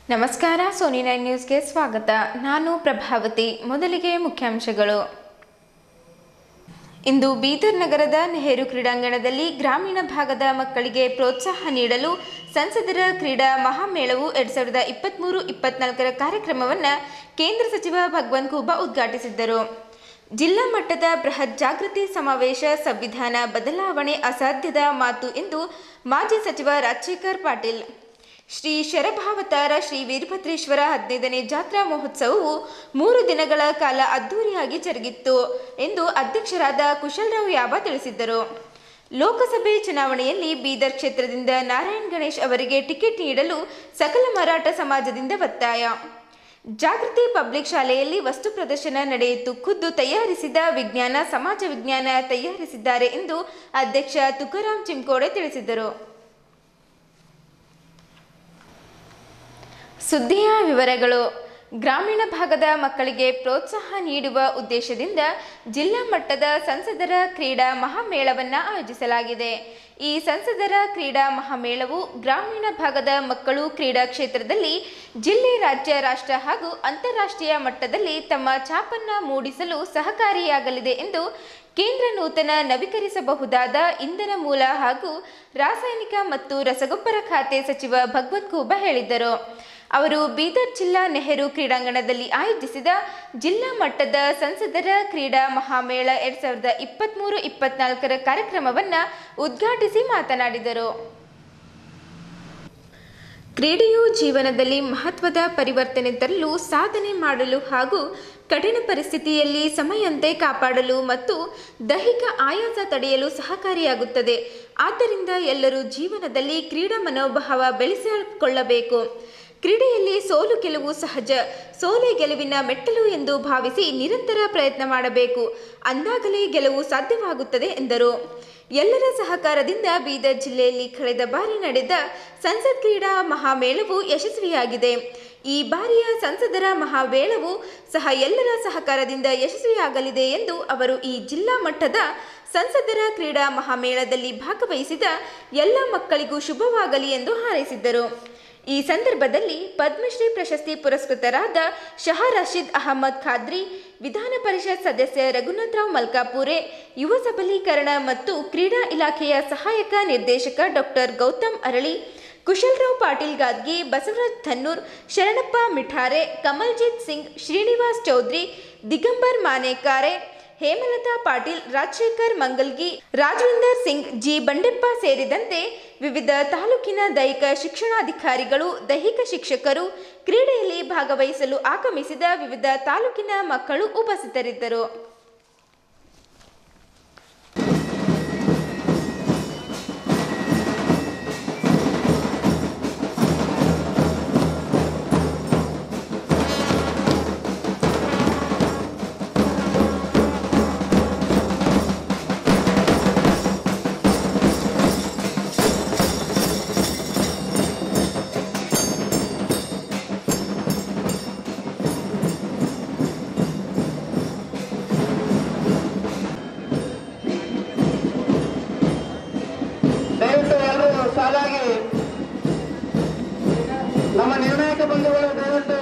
ನಮಸ್ಕಾರ Sony nine ನ್ಯೂಸ್ಗೆ ಸ್ವಾಗತ ನಾನು ಪ್ರಭಾವತಿ ಮೊದಲಿಗೆ ಮುಖ್ಯಾಂಶಗಳು ಇಂದು ಬೀದರ್ ನಗರದ ನೆಹರು ಕ್ರೀಡಾಂಗಣದಲ್ಲಿ ಗ್ರಾಮೀಣ ಭಾಗದ ಮಕ್ಕಳಿಗೆ ಪ್ರೋತ್ಸಾಹ ನೀಡಲು ಸಂಸದರ ಕ್ರೀಡಾ ಮಹಾಮೇಳವು ಎರಡ್ ಸಾವಿರದ ಇಪ್ಪತ್ತ್ಮೂರು ಇಪ್ಪತ್ನಾಲ್ಕರ ಕಾರ್ಯಕ್ರಮವನ್ನು ಕೇಂದ್ರ ಸಚಿವ ಭಗವಂತ್ ಖೂಬಾ ಉದ್ಘಾಟಿಸಿದ್ದರು ಜಿಲ್ಲಾ ಮಟ್ಟದ ಬೃಹತ್ ಜಾಗೃತಿ ಸಮಾವೇಶ ಸಂವಿಧಾನ ಬದಲಾವಣೆ ಅಸಾಧ್ಯದ ಮಾತು ಎಂದು ಮಾಜಿ ಸಚಿವ ರಾಜಶೇಖರ್ ಪಾಟೀಲ್ ಶ್ರೀ ಶರಭಾವತಾರ ಶ್ರೀ ವೀರಭದ್ರೇಶ್ವರ ಹದಿನೈದನೇ ಜಾತ್ರಾ ಮಹೋತ್ಸವವು ಮೂರು ದಿನಗಳ ಕಾಲ ಅದ್ದೂರಿಯಾಗಿ ಜರುಗಿತ್ತು ಎಂದು ಅಧ್ಯಕ್ಷರಾದ ಕುಶಲರಾವ್ ಯಾಬ ತಿಳಿಸಿದ್ದರು ಲೋಕಸಭೆ ಚುನಾವಣೆಯಲ್ಲಿ ಬೀದರ್ ಕ್ಷೇತ್ರದಿಂದ ನಾರಾಯಣ್ ಗಣೇಶ್ ಅವರಿಗೆ ಟಿಕೆಟ್ ನೀಡಲು ಸಕಲ ಮರಾಠ ಸಮಾಜದಿಂದ ಒತ್ತಾಯ ಜಾಗೃತಿ ಪಬ್ಲಿಕ್ ಶಾಲೆಯಲ್ಲಿ ವಸ್ತು ಪ್ರದರ್ಶನ ನಡೆಯಿತು ಖುದ್ದು ತಯಾರಿಸಿದ ವಿಜ್ಞಾನ ಸಮಾಜ ವಿಜ್ಞಾನ ತಯಾರಿಸಿದ್ದಾರೆ ಎಂದು ಅಧ್ಯಕ್ಷ ತುಕಾರಾಂ ಚಿಂಕೋಡೆ ತಿಳಿಸಿದರು ಸುದ್ದಿಯ ವಿವರಗಳು ಗ್ರಾಮೀಣ ಭಾಗದ ಮಕ್ಕಳಿಗೆ ಪ್ರೋತ್ಸಾಹ ನೀಡುವ ಉದ್ದೇಶದಿಂದ ಜಿಲ್ಲಾ ಮಟ್ಟದ ಸಂಸದರ ಕ್ರೀಡಾ ಮಹಾಮೇಳವನ್ನು ಆಯೋಜಿಸಲಾಗಿದೆ ಈ ಸಂಸದರ ಕ್ರೀಡಾ ಮಹಾಮೇಳವು ಗ್ರಾಮೀಣ ಭಾಗದ ಮಕ್ಕಳು ಕ್ರೀಡಾ ಕ್ಷೇತ್ರದಲ್ಲಿ ಜಿಲ್ಲೆ ರಾಜ್ಯ ರಾಷ್ಟ್ರ ಹಾಗೂ ಅಂತಾರಾಷ್ಟ್ರೀಯ ಮಟ್ಟದಲ್ಲಿ ತಮ್ಮ ಛಾಪನ್ನ ಮೂಡಿಸಲು ಸಹಕಾರಿಯಾಗಲಿದೆ ಎಂದು ಕೇಂದ್ರ ನೂತನ ನವೀಕರಿಸಬಹುದಾದ ಇಂಧನ ಮೂಲ ಹಾಗೂ ರಾಸಾಯನಿಕ ಮತ್ತು ರಸಗೊಬ್ಬರ ಖಾತೆ ಸಚಿವ ಭಗವಂತ್ ಖೂಬಾ ಹೇಳಿದ್ದರು ಅವರು ಬೀದರ್ ಜಿಲ್ಲಾ ನೆಹರು ಕ್ರೀಡಾಂಗಣದಲ್ಲಿ ಆಯೋಜಿಸಿದ ಜಿಲ್ಲಾ ಮಟ್ಟದ ಸಂಸದರ ಕ್ರೀಡಾ ಮಹಾಮೇಳ ಎರಡ್ ಸಾವಿರದ ಇಪ್ಪತ್ತ್ಮೂರು ಇಪ್ಪತ್ನಾಲ್ಕರ ಕಾರ್ಯಕ್ರಮವನ್ನು ಉದ್ಘಾಟಿಸಿ ಮಾತನಾಡಿದರು ಕ್ರೀಡೆಯು ಜೀವನದಲ್ಲಿ ಮಹತ್ವದ ಪರಿವರ್ತನೆ ತರಲು ಸಾಧನೆ ಮಾಡಲು ಹಾಗೂ ಕಠಿಣ ಪರಿಸ್ಥಿತಿಯಲ್ಲಿ ಸಮಯಂತೆ ಕಾಪಾಡಲು ಮತ್ತು ದೈಹಿಕ ಆಯಾಸ ತಡೆಯಲು ಸಹಕಾರಿಯಾಗುತ್ತದೆ ಆದ್ದರಿಂದ ಎಲ್ಲರೂ ಜೀವನದಲ್ಲಿ ಕ್ರೀಡಾ ಮನೋಭಾವ ಬೆಳೆಸಿಕೊಳ್ಳಬೇಕು ಕ್ರೀಡೆಯಲ್ಲಿ ಸೋಲು ಗೆಲುವು ಸಹಜ ಸೋಲೆ ಗೆಲುವಿನ ಮೆಟ್ಟಲು ಎಂದು ಭಾವಿಸಿ ನಿರಂತರ ಪ್ರಯತ್ನ ಮಾಡಬೇಕು ಅಂದಾಗಲೇ ಗೆಲುವು ಸಾಧ್ಯವಾಗುತ್ತದೆ ಎಂದರು ಎಲ್ಲರ ಸಹಕಾರದಿಂದ ಬೀದರ್ ಜಿಲ್ಲೆಯಲ್ಲಿ ಕಳೆದ ಬಾರಿ ನಡೆದ ಸಂಸತ್ ಕ್ರೀಡಾ ಮಹಾಮೇಳವು ಯಶಸ್ವಿಯಾಗಿದೆ ಈ ಬಾರಿಯ ಸಂಸದರ ಮಹಾಮೇಳವು ಸಹ ಎಲ್ಲರ ಸಹಕಾರದಿಂದ ಯಶಸ್ವಿಯಾಗಲಿದೆ ಎಂದು ಅವರು ಈ ಜಿಲ್ಲಾ ಮಟ್ಟದ ಸಂಸದರ ಕ್ರೀಡಾ ಮಹಾಮೇಳದಲ್ಲಿ ಭಾಗವಹಿಸಿದ ಎಲ್ಲ ಮಕ್ಕಳಿಗೂ ಶುಭವಾಗಲಿ ಎಂದು ಹಾರೈಸಿದ್ದರು ಈ ಸಂದರ್ಭದಲ್ಲಿ ಪದ್ಮಶ್ರೀ ಪ್ರಶಸ್ತಿ ಪುರಸ್ಕೃತರಾದ ಶಹಾ ರಶೀದ್ ಅಹಮದ್ ಖಾದ್ರಿ ವಿಧಾನ ಪರಿಷತ್ ಸದಸ್ಯ ರಘುನಾಥರಾವ್ ಮಲ್ಕಾಪುರೆ ಯುವ ಸಬಲೀಕರಣ ಮತ್ತು ಕ್ರೀಡಾ ಇಲಾಖೆಯ ಸಹಾಯಕ ನಿರ್ದೇಶಕ ಡಾಕ್ಟರ್ ಗೌತಮ್ ಅರಳಿ ಕುಶಲರಾವ್ ಪಾಟೀಲ್ ಗಾದ್ಗೆ ಬಸವರಾಜ್ ಥನ್ನೂರ್ ಶರಣಪ್ಪ ಮಿಠಾರೆ ಕಮಲ್ಜಿತ್ ಸಿಂಗ್ ಶ್ರೀನಿವಾಸ್ ಚೌಧರಿ ದಿಗಂಬರ್ ಮಾನೇಕಾರೆ ಹೇಮಲತಾ ಪಾಟೀಲ್ ರಾಜಶೇಖರ್ ಮಂಗಲ್ಗಿ ರಾಜವಿಂದರ್ ಸಿಂಗ್ ಜಿ ಬಂಡೆಪ್ಪ ಸೇರಿದಂತೆ ವಿವಿಧ ತಾಲೂಕಿನ ದೈಹಿಕ ಶಿಕ್ಷಣಾಧಿಕಾರಿಗಳು ದೈಹಿಕ ಶಿಕ್ಷಕರು ಕ್ರೀಡೆಯಲ್ಲಿ ಭಾಗವಹಿಸಲು ಆಗಮಿಸಿದ ವಿವಿಧ ತಾಲೂಕಿನ ಮಕ್ಕಳು ಉಪಸ್ಥಿತರಿದ್ದರು ದಯವಿಟ್ಟು ಎಲ್ಲರೂ ಸಾಲಾಗಿ ನಮ್ಮ ನಿರ್ಣಾಯಕ ಬಂಧುಗಳು ದಯವಿಟ್ಟು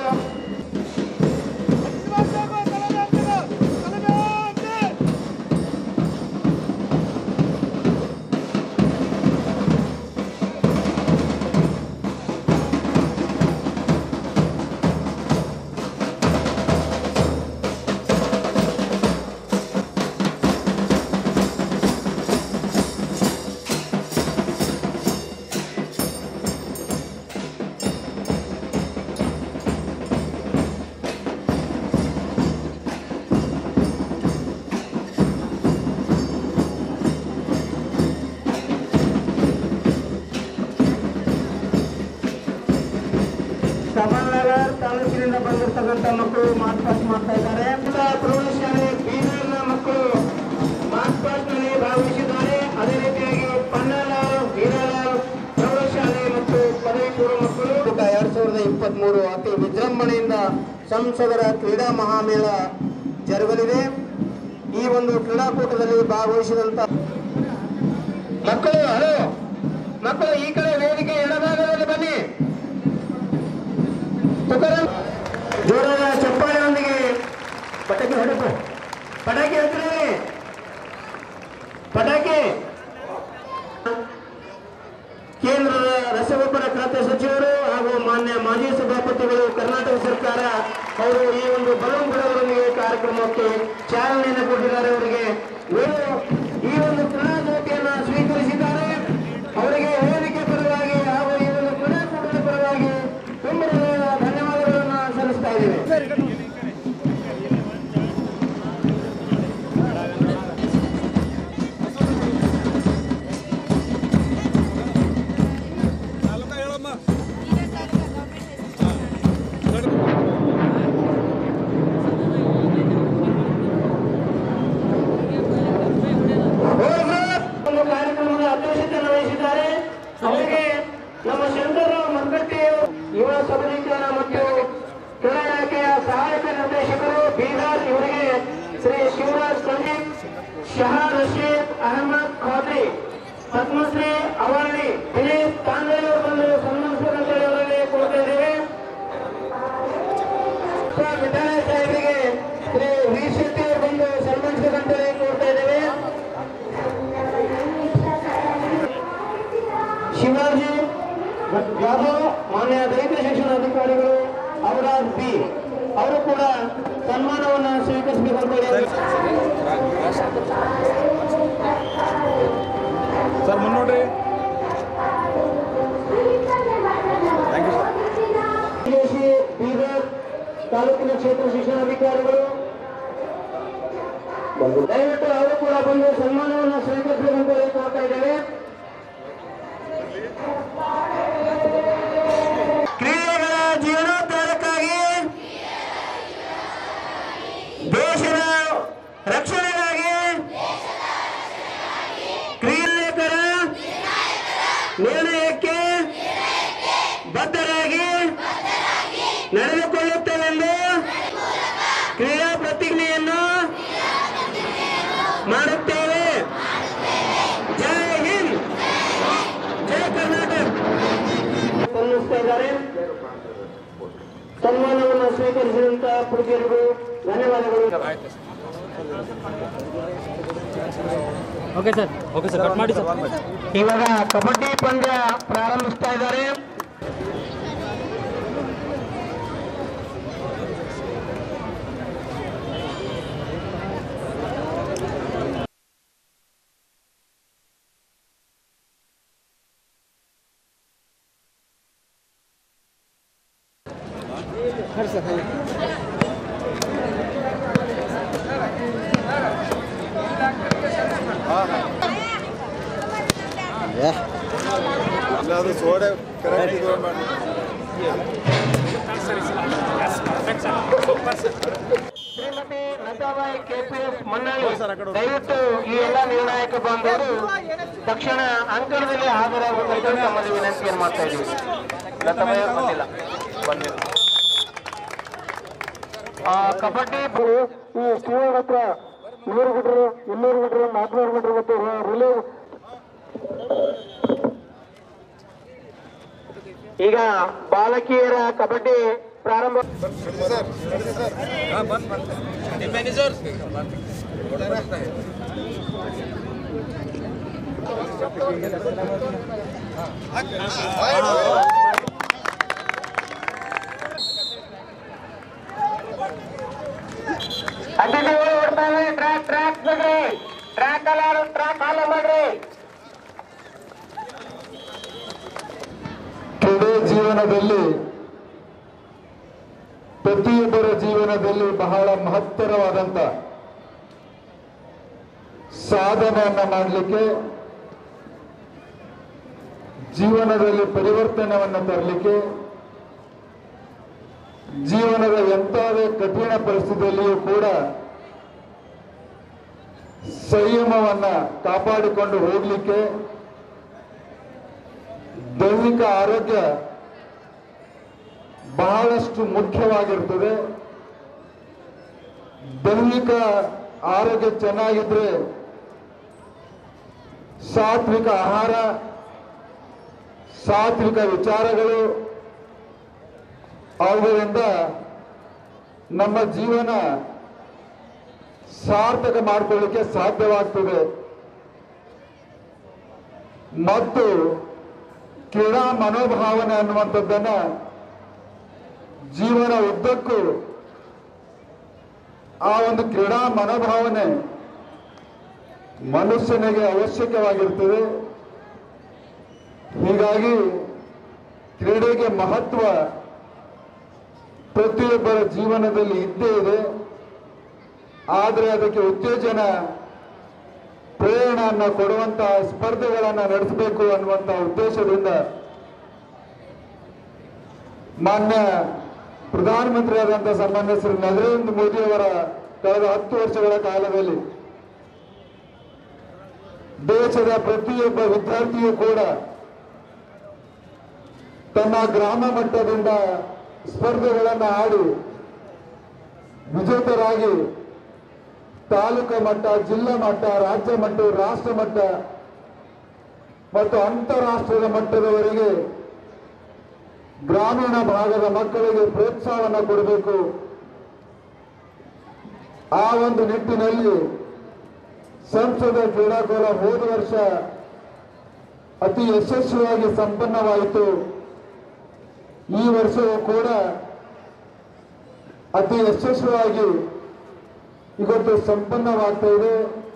ಕಮಲ್ನಗರ್ ತಾಲೂಕಿನಿಂದ ಬಂದಿರತಕ್ಕಂಥ ಮಕ್ಕಳು ಮಾರ್ಚ್ ಪಾಸ್ಟ್ ಮಾಡ್ತಾ ಇದ್ದಾರೆ ಪ್ರೌಢಶಾಲೆ ಬೀದರ್ನ ಮಕ್ಕಳು ಮಾರ್ಚ್ ಪಾಸ್ಟ್ ನಲ್ಲಿ ಭಾಗವಹಿಸಿದ್ದಾರೆ ಅದೇ ರೀತಿಯಾಗಿ ಪನ್ನಲಾಲ್ ಹೀರಾಲಾಲ್ ಪ್ರೌಢಶಾಲೆ ಮತ್ತು ಪದವಿ ಪೂರ್ವ ಮಕ್ಕಳು ಎರಡ್ ಸಾವಿರದ ಇಪ್ಪತ್ತ್ ಮೂರು ಅತಿ ವಿಜೃಂಭಣೆಯಿಂದ ಸಂಸದರ ಕ್ರೀಡಾ ಮಹಾಮೇಳ ಜರುಗಲಿದೆ ಈ ಒಂದು ಕ್ರೀಡಾಕೂಟದಲ್ಲಿ ಭಾಗವಹಿಸಿದಂತ ಮಕ್ಕಳು ಹಲೋ ಮಕ್ಕಳು ಈ ಕಡೆ ವೇದಿಕೆ ಎಡಭಾಗದಲ್ಲಿ ಬನ್ನಿ ತುಕಾರಾಮ್ ಜೋರಾದ ಚಪ್ಪಾಳೆಯೊಂದಿಗೆ ಪಟಾಕಿ ಹೊಡಪ ಪಟಾಕಿ ಹತ್ತಿರ ಪಟಾಕಿ ಕೇಂದ್ರದ ರಸಗೊಬ್ಬರ ಖಾತೆ ಸಚಿವರು ಹಾಗೂ ಮಾನ್ಯ ಮಾಜಿ ಸಭಾಪತಿಗಳು ಕರ್ನಾಟಕ ಸರ್ಕಾರ ಅವರು ಈ ಒಂದು ಬಲೂನ್ ಬಿಡೋದರೊಂದಿಗೆ ಕಾರ್ಯಕ್ರಮಕ್ಕೆ ಚಾಲನೆಯನ್ನು ಕೊಟ್ಟಿದ್ದಾರೆ ಅವರಿಗೆ ಇವರು ಈ ಒಂದು ಕ್ರೀಡಾಜ್ಯೋತಿಯನ್ನು ಸ್ವೀಕರಿಸಿದ್ದಾರೆ ಅವರಿಗೆ ವೇದಿಕೆ ಪರವಾಗಿ ಹಾಗೂ ಈ ಒಂದು ಕ್ರೀಡಾಕೂಟದ ಪರವಾಗಿ ತುಂಬ ಧನ್ಯವಾದಗಳನ್ನು ಸಲ್ಲಿಸ್ತಾ ಇದ್ದೇವೆ ಒಂದು ಕಾರ್ಯಕ್ರಮದ ಅಧ್ಯಕ್ಷತೆಯನ್ನು ವಹಿಸಿದ್ದಾರೆ ಅವರಿಗೆ ನಮ್ಮ ಶಂಕರರಾವ್ ಮರ್ಕಟ್ಟಿ ಯುವ ಸಬಲೀಕರಣ ಮತ್ತು ಕ್ರೀಡಾ ಇಲಾಖೆಯ ಸಹಾಯಕ ನಿರ್ದೇಶಕರು ಬೀದರ್ ಇವರಿಗೆ ಶ್ರೀ ಶಿವರಾಜ್ ಸಂದೀಪ್ ಶಹಾ ರಶೀದ್ ಅಹಮದ್ ಖಾದ್ರಿ ಪದ್ಮಶ್ರೀ ಅವರ್ಣಿ ದಿನೇಶ್ ತಾಂಡೇಲ್ ಅವರು ಬಂದು ಸನ್ಮಾನಿಸಬೇಕಂತೇಳಿ ಅವರಲ್ಲಿ ಕೊಡ್ತಾ ಇದ್ದೇವೆ ವಿದ್ಯಾಲಯ ಸಾಹೇಬರಿಗೆ ಶ್ರೀ ವಿ ಶೆಟ್ಟಿ ಅವರು ಬಂದು ಸನ್ಮಾನಿಸಬೇಕಂತೇಳಿ ಕೊಡ್ತಾ ಇದ್ದೇವೆ ಶಿವಾಜಿ ಯಾದವ್ ಮಾನ್ಯ ದೈಹಿಕ ಶಿಕ್ಷಣ ಅಧಿಕಾರಿಗಳು ಅವರಾಜ್ ಬಿ ಅವರು ಕೂಡ ಸನ್ಮಾನವನ್ನು ಸ್ವೀಕರಿಸಬೇಕಂತ ಹೇಳಿ ಸರ್ ಮುನ್ನೋಡ್ರಿ thank you sir KC Bidar ತಾಲೂಕಿನ ಕ್ಷೇತ್ರ ಶಿಕ್ಷಣಾಧಿಕಾರಿಗಳು ದಯವಿಟ್ಟು ಅವರು ಕೂಡ ಬಂದು ಸನ್ಮಾನವನ್ನು ಸ್ವೀಕರಿಸಬೇಕಂತ ಹೇಳಿ ಕೋರ್ತಾ ಇದ್ದೇವೆ ಕ್ರೀಡೆಗಳ ಜೀವನೋದ್ಧಾರಕ್ಕಾಗಿ ದೇಶದ ರಕ್ಷಣೆಗಾಗಿ ಕ್ರೀಡಾಕರ ನಿರ್ಣಯಕ್ಕೆ ಬದ್ಧರಾಗಿ ನಡೆದುಕೊಳ್ಳುತ್ತೇವೆಂದು ಕ್ರೀಡಾ ಪ್ರತಿಜ್ಞೆಯನ್ನು ಮಾಡುತ್ತೇವೆ ಜೈ ಹಿಂದ್ ಜೈ ಕರ್ನಾಟಕ ಸಲ್ಲಿಸ್ತಾ ಇದ್ದಾರೆ ಸನ್ಮಾನವನ್ನು ಸ್ವೀಕರಿಸಿದಂತ ಪೂಜ್ಯರಿಗೂ ಧನ್ಯವಾದಗಳು okay sir okay sir cut ಮಾಡಿ ಸರ್ ಇವಾಗ ಕಬಡ್ಡಿ ಪಂದ್ಯ ಪ್ರಾರಂಭಿಸ್ತಾ ಇದ್ದಾರೆ ಇಲ್ಲ ಅದು ಸೋಡೆ ಕರೆಕ್ಟ್ ಇದು ಮಾಡಿ ಶ್ರೀಮತಿ ಲತಾಬಾಯಿ ಕೆಪಿಎಸ್ ಮನ್ನಳ್ಳಿ ದಯವಿಟ್ಟು ಈ ಎಲ್ಲ ನಿರ್ಣಾಯಕ ಬಾಂಧವರು ತಕ್ಷಣ ಅಂಕಣದಲ್ಲಿ ಹಾಜರಾಗಬೇಕಂತ ತಮ್ಮಲ್ಲಿ ವಿನಂತಿಯನ್ನು ಮಾಡ್ತಾ ಇದ್ದೀವಿ ಲತಾಬಾಯಿ ಅವ್ರು ಬಂದಿಲ್ಲ ಬಂದಿಲ್ಲ ಆ, ಕಬಡ್ಡಿ ಬ- ಈ ಸ್ಟೂಡೆಂಟ್ ಹತ್ರ ಇನ್ನೂರು ಮೀಟರ್ ಇನ್ನೂರು ಮೀಟರ್ ನಾಲ್ಕುನೂರು ಮೀಟರ್ ಮತ್ತು ರಿಲೇ ಈಗ ಬಾಲಕಿಯರ ಕಬಡ್ಡಿ ಪ್ರಾರಂಭ ಸರ್ ಸರ್ ಅತಿಥಿಗಳು ಓಡ್ತಾವೆ ಟ್ರ್ಯಾಕ್ ಟ್ರ್ಯಾಕ್ ಬಿಡ್ರಿ ಟ್ರ್ಯಾಕ್ ಅಲ್ಲ ಟ್ರ್ಯಾಕ್ ಫಾಲೋ ಮಾಡ್ರಿ ಕ್ರೀಡೆ ಜೀವನದಲ್ಲಿ ಪ್ರತಿಯೊಬ್ಬರ ಜೀವನದಲ್ಲಿ ಬಹಳ ಮಹತ್ತರವಾದಂತ ಸಾಧನೆಯನ್ನ ಮಾಡಲಿಕ್ಕೆ ಜೀವನದಲ್ಲಿ ಪರಿವರ್ತನೆಯನ್ನು ತರಲಿಕ್ಕೆ ಜೀವನದ ಎಂಥದೇ ಕಠಿಣ ಪರಿಸ್ಥಿತಿಯಲ್ಲಿಯೂ ಕೂಡ ಸಂಯಮವನ್ನ ಕಾಪಾಡಿಕೊಂಡು ಹೋಗ್ಲಿಕ್ಕೆ ದೈಹಿಕ ಆರೋಗ್ಯ ಬಹಳಷ್ಟು ಮುಖ್ಯವಾಗಿರ್ತದೆ ದೈಹಿಕ ಆರೋಗ್ಯ ಚೆನ್ನಾಗಿದ್ರೆ ಸಾತ್ವಿಕ ಆಹಾರ ಸಾತ್ವಿಕ ವಿಚಾರಗಳು ಆದ್ದರಿಂದ ನಮ್ಮ ಜೀವನ ಸಾರ್ಥಕ ಮಾಡಿಕೊಳ್ಳಿಕ್ಕೆ ಸಾಧ್ಯವಾಗ್ತದೆ ಮತ್ತು ಕ್ರೀಡಾ ಮನೋಭಾವನೆ ಅನ್ನುವಂಥದ್ದನ್ನ ಜೀವನ ಉದ್ದಕ್ಕೂ ಆ ಒಂದು ಕ್ರೀಡಾ ಮನೋಭಾವನೆ ಮನುಷ್ಯನಿಗೆ ಅವಶ್ಯಕವಾಗಿರ್ತದೆ ಹೀಗಾಗಿ ಕ್ರೀಡೆಗೆ ಮಹತ್ವ ಪ್ರತಿಯೊಬ್ಬರ ಜೀವನದಲ್ಲಿ ಇದ್ದೇ ಇದೆ ಆದರೆ ಅದಕ್ಕೆ ಉತ್ತೇಜನ ಪ್ರೇರಣೆಯನ್ನು ಕೊಡುವಂತಹ ಸ್ಪರ್ಧೆಗಳನ್ನು ನಡೆಸಬೇಕು ಅನ್ನುವಂಥ ಉದ್ದೇಶದಿಂದ ಮಾನ್ಯ ಪ್ರಧಾನಮಂತ್ರಿಯಾದಂಥ ಸನ್ಮಾನ್ಯ ಶ್ರೀ ನರೇಂದ್ರ ಮೋದಿ ಅವರ ಕಳೆದ ಹತ್ತು ವರ್ಷಗಳ ಕಾಲದಲ್ಲಿ ದೇಶದ ಪ್ರತಿಯೊಬ್ಬ ವಿದ್ಯಾರ್ಥಿಯೂ ಕೂಡ ತನ್ನ ಗ್ರಾಮ ಮಟ್ಟದಿಂದ ಸ್ಪರ್ಧೆಗಳನ್ನು ಆಡಿ ವಿಜೇತರಾಗಿ ತಾಲೂಕು ಮಟ್ಟ ಜಿಲ್ಲಾ ಮಟ್ಟ ರಾಜ್ಯ ಮಟ್ಟ ರಾಷ್ಟ್ರ ಮಟ್ಟ ಮತ್ತು ಅಂತಾರಾಷ್ಟ್ರೀಯ ಮಟ್ಟದವರೆಗೆ ಗ್ರಾಮೀಣ ಭಾಗದ ಮಕ್ಕಳಿಗೆ ಪ್ರೋತ್ಸಾಹವನ್ನು ಕೊಡಬೇಕು ಆ ಒಂದು ನಿಟ್ಟಿನಲ್ಲಿ ಸಂಸದ ಕ್ರೀಡಾಕೂಲ ಹೋದ ವರ್ಷ ಅತಿ ಯಶಸ್ವಿಯಾಗಿ ಸಂಪನ್ನವಾಯಿತು ಈ ವರ್ಷವೂ ಕೂಡ ಅತಿ ಯಶಸ್ವಿಯಾಗಿ ಇವತ್ತು ಸಂಪನ್ನವಾಗ್ತಾ ಇದೆ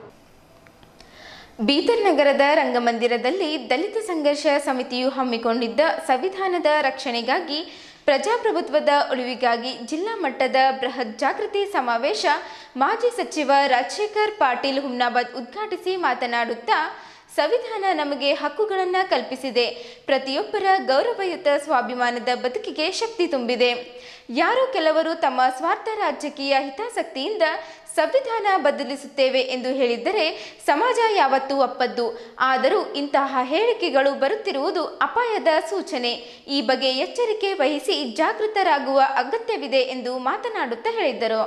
ಬೀದರ್ ನಗರದ ರಂಗಮಂದಿರದಲ್ಲಿ ದಲಿತ ಸಂಘರ್ಷ ಸಮಿತಿಯು ಹಮ್ಮಿಕೊಂಡಿದ್ದ ಸಂವಿಧಾನದ ರಕ್ಷಣೆಗಾಗಿ ಪ್ರಜಾಪ್ರಭುತ್ವದ ಉಳಿವಿಗಾಗಿ ಜಿಲ್ಲಾ ಮಟ್ಟದ ಬೃಹತ್ ಜಾಗೃತಿ ಸಮಾವೇಶ ಮಾಜಿ ಸಚಿವ ರಾಜಶೇಖರ್ ಪಾಟೀಲ್ ಹುಮ್ನಾಬಾದ್ ಉದ್ಘಾಟಿಸಿ ಮಾತನಾಡುತ್ತಾ ಸಂವಿಧಾನ ನಮಗೆ ಹಕ್ಕುಗಳನ್ನು ಕಲ್ಪಿಸಿದೆ ಪ್ರತಿಯೊಬ್ಬರ ಗೌರವಯುತ ಸ್ವಾಭಿಮಾನದ ಬದುಕಿಗೆ ಶಕ್ತಿ ತುಂಬಿದೆ ಯಾರೋ ಕೆಲವರು ತಮ್ಮ ಸ್ವಾರ್ಥ ರಾಜಕೀಯ ಹಿತಾಸಕ್ತಿಯಿಂದ ಸಂವಿಧಾನ ಬದಲಿಸುತ್ತೇವೆ ಎಂದು ಹೇಳಿದ್ದರೆ ಸಮಾಜ ಯಾವತ್ತೂ ಒಪ್ಪದ್ದು ಆದರೂ ಇಂತಹ ಹೇಳಿಕೆಗಳು ಬರುತ್ತಿರುವುದು ಅಪಾಯದ ಸೂಚನೆ ಈ ಬಗ್ಗೆ ಎಚ್ಚರಿಕೆ ವಹಿಸಿ ಜಾಗೃತರಾಗುವ ಅಗತ್ಯವಿದೆ ಎಂದು ಮಾತನಾಡುತ್ತಾ ಹೇಳಿದ್ದರು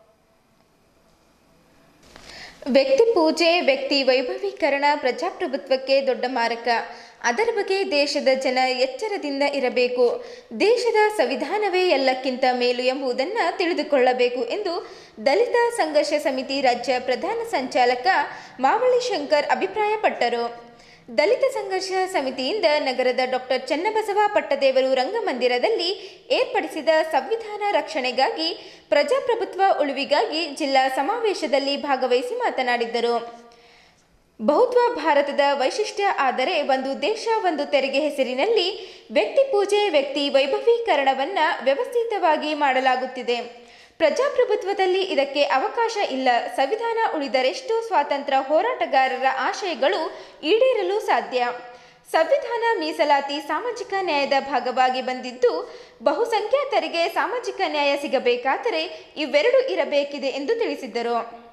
ವ್ಯಕ್ತಿ ಪೂಜೆ ವ್ಯಕ್ತಿ ವೈಭವೀಕರಣ ಪ್ರಜಾಪ್ರಭುತ್ವಕ್ಕೆ ದೊಡ್ಡ ಮಾರಕ ಅದರ ಬಗ್ಗೆ ದೇಶದ ಜನ ಎಚ್ಚರದಿಂದ ಇರಬೇಕು ದೇಶದ ಸಂವಿಧಾನವೇ ಎಲ್ಲಕ್ಕಿಂತ ಮೇಲು ಎಂಬುದನ್ನು ತಿಳಿದುಕೊಳ್ಳಬೇಕು ಎಂದು ದಲಿತ ಸಂಘರ್ಷ ಸಮಿತಿ ರಾಜ್ಯ ಪ್ರಧಾನ ಸಂಚಾಲಕ ಮಾವಳಿ ಶಂಕರ್ ಅಭಿಪ್ರಾಯಪಟ್ಟರು ದಲಿತ ಸಂಘರ್ಷ ಸಮಿತಿಯಿಂದ ನಗರದ ಡಾಕ್ಟರ್ ಚನ್ನಬಸವ ಪಟ್ಟದೇವರು ರಂಗಮಂದಿರದಲ್ಲಿ ಏರ್ಪಡಿಸಿದ ಸಂವಿಧಾನ ರಕ್ಷಣೆಗಾಗಿ ಪ್ರಜಾಪ್ರಭುತ್ವ ಉಳಿವಿಗಾಗಿ ಜಿಲ್ಲಾ ಸಮಾವೇಶದಲ್ಲಿ ಭಾಗವಹಿಸಿ ಮಾತನಾಡಿದ್ದರು ಬಹುತ್ವ ಭಾರತದ ವೈಶಿಷ್ಟ್ಯ ಆದರೆ ಒಂದು ದೇಶ ಒಂದು ತೆರಿಗೆ ಹೆಸರಿನಲ್ಲಿ ವ್ಯಕ್ತಿ ಪೂಜೆ ವ್ಯಕ್ತಿ ವೈಭವೀಕರಣವನ್ನ ವ್ಯವಸ್ಥಿತವಾಗಿ ಮಾಡಲಾಗುತ್ತಿದೆ ಪ್ರಜಾಪ್ರಭುತ್ವದಲ್ಲಿ ಇದಕ್ಕೆ ಅವಕಾಶ ಇಲ್ಲ ಸಂವಿಧಾನ ಉಳಿದರೆಷ್ಟು ಸ್ವಾತಂತ್ರ್ಯ ಹೋರಾಟಗಾರರ ಆಶಯಗಳು ಈಡೇರಲು ಸಾಧ್ಯ ಸಂವಿಧಾನ ಮೀಸಲಾತಿ ಸಾಮಾಜಿಕ ನ್ಯಾಯದ ಭಾಗವಾಗಿ ಬಂದಿದ್ದು ಬಹುಸಂಖ್ಯಾತರಿಗೆ ಸಾಮಾಜಿಕ ನ್ಯಾಯ ಸಿಗಬೇಕಾದರೆ ಇವೆರಡೂ ಇರಬೇಕಿದೆ ಎಂದು ತಿಳಿಸಿದ್ದರು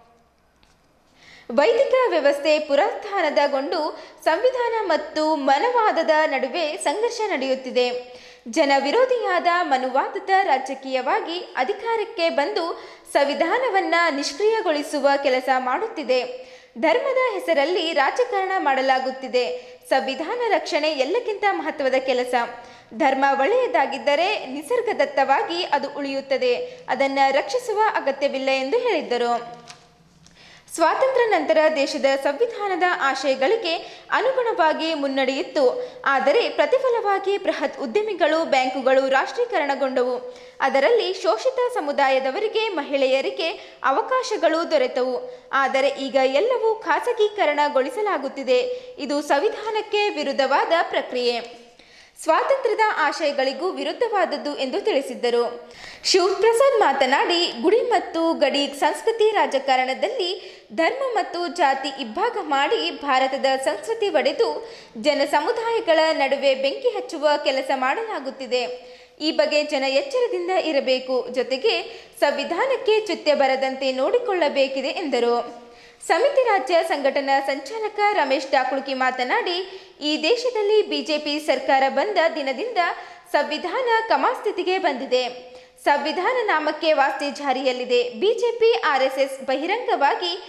ವೈದಿಕ ವ್ಯವಸ್ಥೆ ಪುನರುತ್ಥಾನದಗೊಂಡು ಸಂವಿಧಾನ ಮತ್ತು ಮನವಾದದ ನಡುವೆ ಸಂಘರ್ಷ ನಡೆಯುತ್ತಿದೆ ಜನ ವಿರೋಧಿಯಾದ ಮನುವಾದದ ರಾಜಕೀಯವಾಗಿ ಅಧಿಕಾರಕ್ಕೆ ಬಂದು ಸಂವಿಧಾನವನ್ನ ನಿಷ್ಕ್ರಿಯಗೊಳಿಸುವ ಕೆಲಸ ಮಾಡುತ್ತಿದೆ ಧರ್ಮದ ಹೆಸರಲ್ಲಿ ರಾಜಕಾರಣ ಮಾಡಲಾಗುತ್ತಿದೆ ಸಂವಿಧಾನ ರಕ್ಷಣೆ ಎಲ್ಲಕ್ಕಿಂತ ಮಹತ್ವದ ಕೆಲಸ ಧರ್ಮ ಒಳ್ಳೆಯದಾಗಿದ್ದರೆ ನಿಸರ್ಗದತ್ತವಾಗಿ ಅದು ಉಳಿಯುತ್ತದೆ ಅದನ್ನು ರಕ್ಷಿಸುವ ಅಗತ್ಯವಿಲ್ಲ ಎಂದು ಹೇಳಿದ್ದರು ಸ್ವಾತಂತ್ರ್ಯ ನಂತರ ದೇಶದ ಸಂವಿಧಾನದ ಆಶಯಗಳಿಗೆ ಅನುಗುಣವಾಗಿ ಮುನ್ನಡೆಯಿತ್ತು ಆದರೆ ಪ್ರತಿಫಲವಾಗಿ ಬೃಹತ್ ಉದ್ಯಮಿಗಳು ಬ್ಯಾಂಕುಗಳು ರಾಷ್ಟ್ರೀಕರಣಗೊಂಡವು ಅದರಲ್ಲಿ ಶೋಷಿತ ಸಮುದಾಯದವರಿಗೆ ಮಹಿಳೆಯರಿಗೆ ಅವಕಾಶಗಳು ದೊರೆತವು ಆದರೆ ಈಗ ಎಲ್ಲವೂ ಖಾಸಗೀಕರಣಗೊಳಿಸಲಾಗುತ್ತಿದೆ ಇದು ಸಂವಿಧಾನಕ್ಕೆ ವಿರುದ್ಧವಾದ ಪ್ರಕ್ರಿಯೆ ಸ್ವಾತಂತ್ರ್ಯದ ಆಶಯಗಳಿಗೂ ವಿರುದ್ಧವಾದದ್ದು ಎಂದು ತಿಳಿಸಿದ್ದರು ಶಿವಪ್ರಸಾದ್ ಮಾತನಾಡಿ ಗುಡಿ ಮತ್ತು ಗಡಿ ಸಂಸ್ಕೃತಿ ರಾಜಕಾರಣದಲ್ಲಿ ಧರ್ಮ ಮತ್ತು ಜಾತಿ ಇಬ್ಬಾಗ ಮಾಡಿ ಭಾರತದ ಸಂಸ್ಕೃತಿ ಒಡೆದು ಜನ ಸಮುದಾಯಗಳ ನಡುವೆ ಬೆಂಕಿ ಹಚ್ಚುವ ಕೆಲಸ ಮಾಡಲಾಗುತ್ತಿದೆ ಈ ಬಗ್ಗೆ ಜನ ಎಚ್ಚರದಿಂದ ಇರಬೇಕು ಜೊತೆಗೆ ಸಂವಿಧಾನಕ್ಕೆ ಚ್ಯುತ್ಯ ಬರದಂತೆ ನೋಡಿಕೊಳ್ಳಬೇಕಿದೆ ಎಂದರು ಸಮಿತಿ ರಾಜ್ಯ ಸಂಘಟನಾ ಸಂಚಾಲಕ ರಮೇಶ್ ಡಾಕುಳ್ಕಿ ಮಾತನಾಡಿ ಈ ದೇಶದಲ್ಲಿ ಬಿಜೆಪಿ ಸರ್ಕಾರ ಬಂದ ದಿನದಿಂದ ಸಂವಿಧಾನ ಕಮಾಸ್ಥಿತಿಗೆ ಬಂದಿದೆ ಸಂವಿಧಾನ ನಾಮಕ್ಕೆ ವಾಸ್ತೆ ಜಾರಿಯಲ್ಲಿದೆ ಬಿಜೆಪಿ ಆರ್ಎಸ್ಎಸ್ ಬಹಿರಂಗವಾಗಿ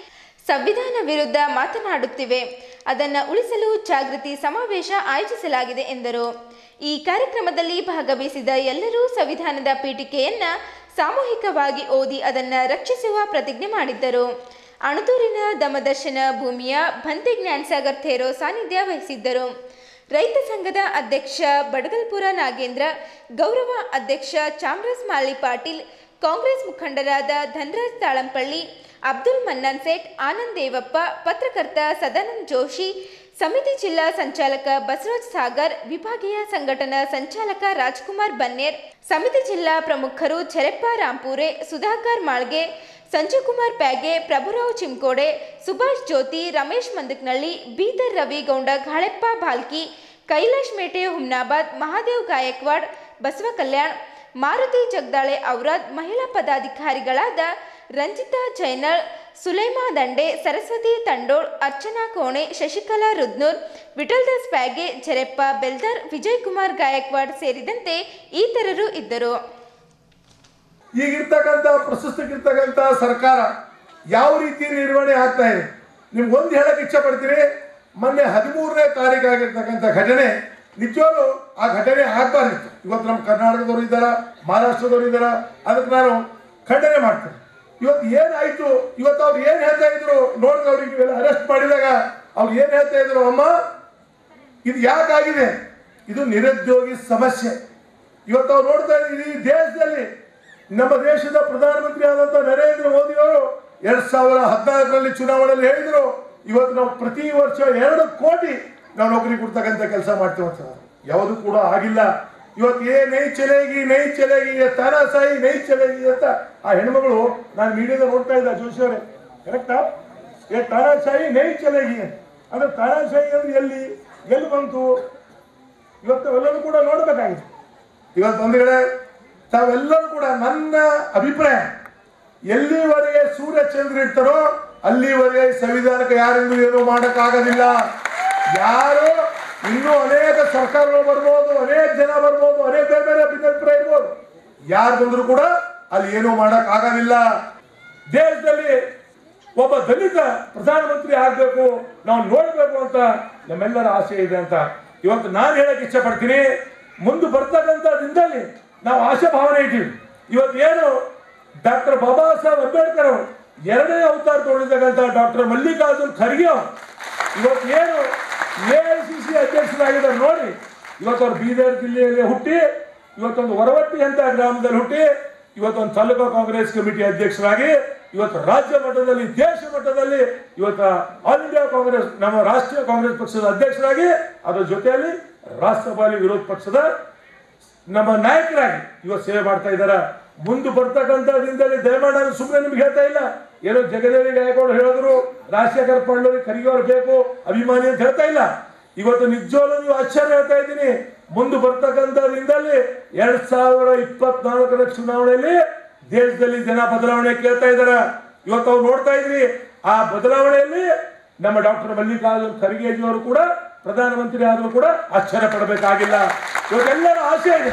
ಸಂವಿಧಾನ ವಿರುದ್ಧ ಮಾತನಾಡುತ್ತಿವೆ ಅದನ್ನು ಉಳಿಸಲು ಜಾಗೃತಿ ಸಮಾವೇಶ ಆಯೋಜಿಸಲಾಗಿದೆ ಎಂದರು ಈ ಕಾರ್ಯಕ್ರಮದಲ್ಲಿ ಭಾಗವಹಿಸಿದ ಎಲ್ಲರೂ ಸಂವಿಧಾನದ ಪೀಠಿಕೆಯನ್ನ ಸಾಮೂಹಿಕವಾಗಿ ಓದಿ ಅದನ್ನು ರಕ್ಷಿಸುವ ಪ್ರತಿಜ್ಞೆ ಮಾಡಿದ್ದರು ಅಣದೂರಿನ ದಮದರ್ಶನ ಭೂಮಿಯ ಭಂತಿ ಜ್ಞಾನಸಾಗರ್ ಥೇರೋ ಸಾನ್ನಿಧ್ಯ ವಹಿಸಿದ್ದರು ರೈತ ಸಂಘದ ಅಧ್ಯಕ್ಷ ಬಡಗಲ್ಪುರ ನಾಗೇಂದ್ರ ಗೌರವ ಅಧ್ಯಕ್ಷ ಚಾಮರಾಜ್ ಮಾಲಿ ಪಾಟೀಲ್ ಕಾಂಗ್ರೆಸ್ ಮುಖಂಡರಾದ ಧನರಾಜ್ ತಾಳಂಪಳ್ಳಿ ಅಬ್ದುಲ್ ಮನ್ನಾನ್ ಸೇಠ್ ಆನಂದ್ ದೇವಪ್ಪ ಪತ್ರಕರ್ತ ಸದಾನಂದ್ ಜೋಶಿ ಸಮಿತಿ ಜಿಲ್ಲಾ ಸಂಚಾಲಕ ಬಸವರಾಜ್ ಸಾಗರ್ ವಿಭಾಗೀಯ ಸಂಘಟನಾ ಸಂಚಾಲಕ ರಾಜ್ಕುಮಾರ್ ಬನ್ನೇರ್ ಸಮಿತಿ ಜಿಲ್ಲಾ ಪ್ರಮುಖರು ಚೆರೆಪ್ಪ ರಾಂಪೂರೆ ಸುಧಾಕರ್ ಮಾಳ್ಗೆ ಸಂಜುಕುಮಾರ್ ಪ್ಯಾಗೆ ಪ್ರಭುರಾವ್ ಚಿಮ್ಕೋಡೆ ಸುಭಾಷ್ ಜ್ಯೋತಿ ರಮೇಶ್ ಮಂದಕ್ನಳ್ಳಿ ಬೀದರ್ ರವಿ ಗೌಂಡ ಘಾಳೆಪ್ಪ ಭಾಲ್ಕಿ ಕೈಲಾಶ್ ಮೇಟೆ ಹುಮ್ನಾಬಾದ್ ಮಹಾದೇವ್ ಗಾಯಕ್ವಾಡ್ ಬಸವ ಕಲ್ಯಾಣ್ ಮಾರುತಿ ಜಗದಾಳೆ ಔರಾದ್ ಮಹಿಳಾ ಪದಾಧಿಕಾರಿಗಳಾದ ರಂಜಿತಾ ಜೈನಳ್ ಸುಲೈಮಾ ದಂಡೆ ಸರಸ್ವತಿ ತಂಡೋಳ್ ಅರ್ಚನಾ ಕೋಣೆ ಶಶಿಕಲಾ ರುದ್ನೂರ್ ವಿಠಲ್ದಾಸ್ ಪ್ಯಾಗೆ ಜರೆಪ್ಪ ಬೆಲ್ದರ್ ವಿಜಯ್ ಕುಮಾರ್ ಗಾಯಕ್ವಾಡ್ ಸೇರಿದಂತೆ ಇತರರು ಇದ್ದರು ಈಗಿರ್ತಕ್ಕಂಥ ಪ್ರಸ್ತುತಕ್ಕಿರ್ತಕ್ಕಂಥ ಸರ್ಕಾರ ಯಾವ ರೀತಿ ನಿರ್ವಹಣೆ ಆಗ್ತಾ ಇದೆ ನಿಮ್ಗೆ ಒಂದು ಹೇಳಕ್ ಇಚ್ಛೆ ಪಡ್ತೀರಿ ಮೊನ್ನೆ ಹದಿಮೂರನೇ ತಾರೀಕು ಆಗಿರ್ತಕ್ಕಂಥ ಘಟನೆ ನಿಜವಾಗ್ಲೂ ಆ ಘಟನೆ ಆಗ್ಬಾರ್ದಿತ್ತು ಇವತ್ತು ನಮ್ಮ ಕರ್ನಾಟಕದವ್ರು ಇದ್ದಾರ ಮಹಾರಾಷ್ಟ್ರದವ್ರು ಇದ್ದಾರ ಅದಕ್ಕೆ ನಾನು ಖಂಡನೆ ಮಾಡ್ತೇನೆ ಇವತ್ತು ಏನಾಯ್ತು ಇವತ್ತು ಅವ್ರು ಏನ್ ಹೇಳ್ತಾ ಇದ್ರು ನೋಡಿದ್ರೆ ಅವ್ರಿಗೆ ಇವೆಲ್ಲ ಅರೆಸ್ಟ್ ಮಾಡಿದಾಗ ಅವ್ರು ಏನ್ ಹೇಳ್ತಾ ಇದ್ರು ಅಮ್ಮ ಇದು ಯಾಕಾಗಿದೆ ಇದು ನಿರುದ್ಯೋಗಿ ಸಮಸ್ಯೆ ಇವತ್ತು ಅವ್ರು ನೋಡ್ತಾ ಇದ್ದೀವಿ ಈ ದೇಶದಲ್ಲಿ ನಮ್ಮ ದೇಶದ ಪ್ರಧಾನಮಂತ್ರಿ ಆದಂತ ನರೇಂದ್ರ ಮೋದಿ ಅವರು ಎರಡ್ ಸಾವಿರ ಹದಿನಾಲ್ಕರಲ್ಲಿ ಚುನಾವಣೆಯಲ್ಲಿ ಹೇಳಿದ್ರು ಇವತ್ತು ನಾವು ಪ್ರತಿ ವರ್ಷ ಎರಡು ಕೋಟಿ ನಾವು ನೌಕರಿ ಕೊಡ್ತಕ್ಕಂಥ ಕೆಲಸ ಮಾಡ್ತೀವಿ ಅಂತ ಯಾವುದು ಕೂಡ ಆಗಿಲ್ಲ ಇವತ್ತು ಏ ನೈ ಚಲೇಗಿ ನೈ ಚಲೇಗಿ ತಾರಾ ಸಾಯಿ ನೈ ಚಲೇಗಿ ಅಂತ ಆ ಹೆಣ್ಮಗಳು ನಾನು ಮೀಡಿಯಾದ ನೋಡ್ತಾ ಇದ್ದ ಜೋಶಿ ಅವರೇ ಕರೆಕ್ಟಾ ಏ ತಾರಾ ಸಾಯಿ ನೈ ಚಲೇಗಿ ಅಂದ್ರೆ ತಾರಾ ಸಾಯಿ ಅಂದ್ರೆ ಎಲ್ಲಿ ಎಲ್ಲಿ ಬಂತು ಇವತ್ತು ಎಲ್ಲರೂ ಕೂಡ ನೋಡ್ಬೇಕಾಗಿದೆ ಇವತ್ತು ಬಂಧುಗಳೇ ತಾವೆಲ್ಲರೂ ಕೂಡ ನನ್ನ ಅಭಿಪ್ರಾಯ ಎಲ್ಲಿವರೆಗೆ ಸೂರ್ಯ ಚಂದ್ರ ಇರ್ತಾರೋ ಅಲ್ಲಿವರೆಗೆ ಸಂವಿಧಾನಕ್ಕೆ ಯಾರಿಂದೂ ಏನು ಮಾಡೋಕ್ಕಾಗೋದಿಲ್ಲ ಯಾರು ಇನ್ನೂ ಅನೇಕ ಸರ್ಕಾರಗಳು ಬರ್ಬೋದು ಅನೇಕ ಜನ ಬರ್ಬೋದು ಅನೇಕ ಬೇರೆ ಬೇರೆ ಭಿನ್ನಾಭಿಪ್ರಾಯ ಇರ್ಬೋದು ಯಾರು ಬಂದ್ರು ಕೂಡ ಅಲ್ಲಿ ಏನೂ ಮಾಡಕ್ ಆಗೋದಿಲ್ಲ ದೇಶದಲ್ಲಿ ಒಬ್ಬ ದಲಿತ ಪ್ರಧಾನಮಂತ್ರಿ ಆಗ್ಬೇಕು ನಾವು ನೋಡ್ಬೇಕು ಅಂತ ನಮ್ಮೆಲ್ಲರ ಆಸೆ ಇದೆ ಅಂತ ಇವತ್ತು ನಾನು ಹೇಳಕ್ ಇಚ್ಛೆ ಪಡ್ತೀನಿ ಮುಂದೆ ಬರ್ತಕ್ಕಂಥ ದಿನದಲ್ಲಿ ನಾವು ಆಶಾ ಭಾವನೆ ಇದ್ದೀವಿ ಇವತ್ತು ಏನು ಡಾಕ್ಟರ್ ಬಾಬಾ ಸಾಹೇಬ್ ಅಂಬೇಡ್ಕರ್ ಅವರು ಎರಡನೇ ಅವತಾರ ತೊಗೊಂಡಿರ್ತಕ್ಕಂಥ ಡಾಕ್ಟರ್ ಮಲ್ಲಿಕಾರ್ಜುನ್ ಖರ್ಗೆ ಅವರು ಇವತ್ತು ಏನು ಎ ಐ ಸಿ ಸಿ ಅಧ್ಯಕ್ಷರಾಗಿದ್ದಾರೆ ನೋಡಿ ಇವತ್ತು ಅವ್ರು ಬೀದರ್ ಜಿಲ್ಲೆಯಲ್ಲಿ ಹುಟ್ಟಿ ಇವತ್ತೊಂದು ಹೊರವಟ್ಟಿ ಅಂತ ಗ್ರಾಮದಲ್ಲಿ ಹುಟ್ಟಿ ಇವತ್ತೊಂದು ತಾಲೂಕಾ ಕಾಂಗ್ರೆಸ್ ಕಮಿಟಿ ಅಧ್ಯಕ್ಷರಾಗಿ ಇವತ್ತು ರಾಜ್ಯ ಮಟ್ಟದಲ್ಲಿ ದೇಶ ಮಟ್ಟದಲ್ಲಿ ಇವತ್ತು ಆಲ್ ಇಂಡಿಯಾ ಕಾಂಗ್ರೆಸ್ ನಮ್ಮ ರಾಷ್ಟ್ರೀಯ ಕಾಂಗ್ರೆಸ್ ಪಕ್ಷದ ಅಧ್ಯಕ್ಷರಾಗಿ ಅದರ ಜೊತೆಯಲ್ಲಿ ರಾಷ್ಟ್ರಪಾಲಿ ವಿರೋಧ ಪಕ್ಷದ ನಮ್ಮ ನಾಯಕರಾಗಿ ಇವತ್ತು ಸೇವೆ ಮಾಡ್ತಾ ಇದ್ದಾರ ಮುಂದೆ ಬರ್ತಕ್ಕಂಥ ದಿನದಲ್ಲಿ ದಯಮಾಡಿ ನಾನು ಸುಮ್ಮನೆ ನಿಮ್ಗೆ ಹೇಳ್ತಾ ಇಲ್ಲ ಏನೋ ಜಗದೇವಿ ಗಾಯಕವಾಡ್ ಹೇಳಿದ್ರು ರಾಜಶೇಖರ್ ಪಾಂಡವರಿಗೆ ಕರಿಯೋರು ಬೇಕು ಅಭಿಮಾನಿ ಅಂತ ಹೇಳ್ತಾ ಇಲ್ಲ ಇವತ್ತು ನಿಜವಾಗ್ಲೂ ನೀವು ಆಶ್ಚರ್ಯ ಹೇಳ್ತಾ ಇದ್ದೀನಿ ಮುಂದೆ ಬರ್ತಕ್ಕಂಥ ದಿನದಲ್ಲಿ ಎರಡ್ ಸಾವಿರ ಇಪ್ಪತ್ನಾಲ್ಕರ ಚುನಾವಣೆಯಲ್ಲಿ ದೇಶದಲ್ಲಿ ಜನ ಬದಲಾವಣೆ ಕೇಳ್ತಾ ಇದಾರ ಇವತ್ತು ಅವ್ರು ನೋಡ್ತಾ ಇದ್ರಿ ಆ ಬದಲಾವಣೆಯಲ್ಲಿ ನಮ್ಮ ಡಾಕ್ಟರ್ ಮಲ್ಲಿಕಾರ್ಜುನ್ ಖರ್ಗೆಜಿ ಅವರು ಕೂಡ ಪ್ರಧಾನಮಂತ್ರಿ ಆದರೂ ಕೂಡ ಆಶ್ಚರ್ಯ ಪಡಬೇಕಾಗಿಲ್ಲ ಇವತ್ತೆಲ್ಲರ ಆಸೆ ಇದೆ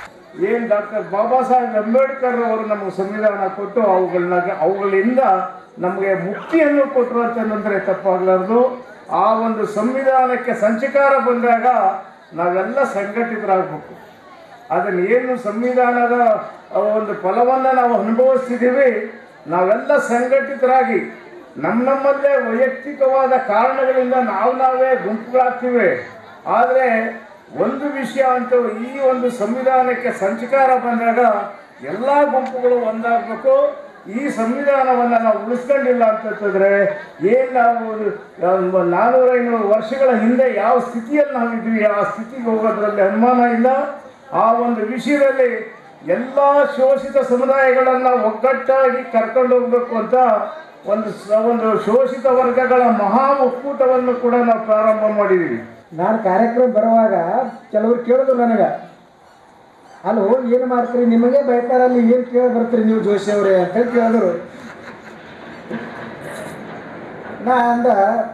ಏನ್ ಡಾಕ್ಟರ್ ಬಾಬಾ ಸಾಹೇಬ್ ಅಂಬೇಡ್ಕರ್ ಅವರು ನಮಗೆ ಸಂವಿಧಾನ ಕೊಟ್ಟು ಅವುಗಳನ್ನ ಅವುಗಳಿಂದ ನಮಗೆ ಮುಕ್ತಿಯನ್ನು ಕೊಟ್ಟರು ಅಂತಂದ್ರೆ ತಪ್ಪಾಗಲಾರ್ದು ಆ ಒಂದು ಸಂವಿಧಾನಕ್ಕೆ ಸಂಚಕಾರ ಬಂದಾಗ ನಾವೆಲ್ಲ ಸಂಘಟಿತರಾಗಬೇಕು ಅದನ್ನ ಏನು ಸಂವಿಧಾನದ ಆ ಒಂದು ಫಲವನ್ನು ನಾವು ಅನುಭವಿಸ್ತಿದ್ದೀವಿ ನಾವೆಲ್ಲ ಸಂಘಟಿತರಾಗಿ ನಮ್ಮ ನಮ್ಮಲ್ಲೇ ವೈಯಕ್ತಿಕವಾದ ಕಾರಣಗಳಿಂದ ನಾವು ನಾವೇ ಗುಂಪುಗಳಾಗ್ತೀವಿ ಆದರೆ ಒಂದು ವಿಷಯ ಅಂತೂ ಈ ಒಂದು ಸಂವಿಧಾನಕ್ಕೆ ಸಂಚಕಾರ ಬಂದಾಗ ಎಲ್ಲ ಗುಂಪುಗಳು ಒಂದಾಗಬೇಕು ಈ ಸಂವಿಧಾನವನ್ನು ನಾವು ಉಳಿಸ್ಕೊಂಡಿಲ್ಲ ಅಂತಂತಂದ್ರೆ ಏನ್ ನಾವು ಒಂದು ನಾನೂರ ಐನೂರು ವರ್ಷಗಳ ಹಿಂದೆ ಯಾವ ಸ್ಥಿತಿಯಲ್ಲಿ ನಾವಿದ್ವಿ ಆ ಸ್ಥಿತಿಗೆ ಹೋಗೋದ್ರಲ್ಲಿ ಅನುಮಾನ ಇಲ್ಲ ಆ ಒಂದು ವಿಷಯದಲ್ಲಿ ಎಲ್ಲ ಶೋಷಿತ ಸಮುದಾಯಗಳನ್ನ ಒಗ್ಗಟ್ಟಾಗಿ ಕರ್ಕೊಂಡು ಹೋಗ್ಬೇಕು ಅಂತ ಒಂದು ಸ- ಒಂದು ಶೋಷಿತ ವರ್ಗಗಳ ಮಹಾ ಒಕ್ಕೂಟವನ್ನು ಕೂಡ ನಾವು ಪ್ರಾರಂಭ ಮಾಡಿದ್ದೀವಿ ನಾನು ಕಾರ್ಯಕ್ರಮ ಬರುವಾಗ ಕೆಲವರು ಕೇಳಿದ್ರು ನನಗೆ ಅಲ್ಲೋ ಏನು ಮಾಡ್ತೀರಿ ನಿಮಗೆ ಬೈತಾರಲ್ಲಿ ಏನು ಕೇಳಿ ಬರ್ತೀರಿ ನೀವು ಜೋಶಿ ಅವರೇ ಅಂತ ಕೇಳಿದ್ರು ನಾ ಅಂದ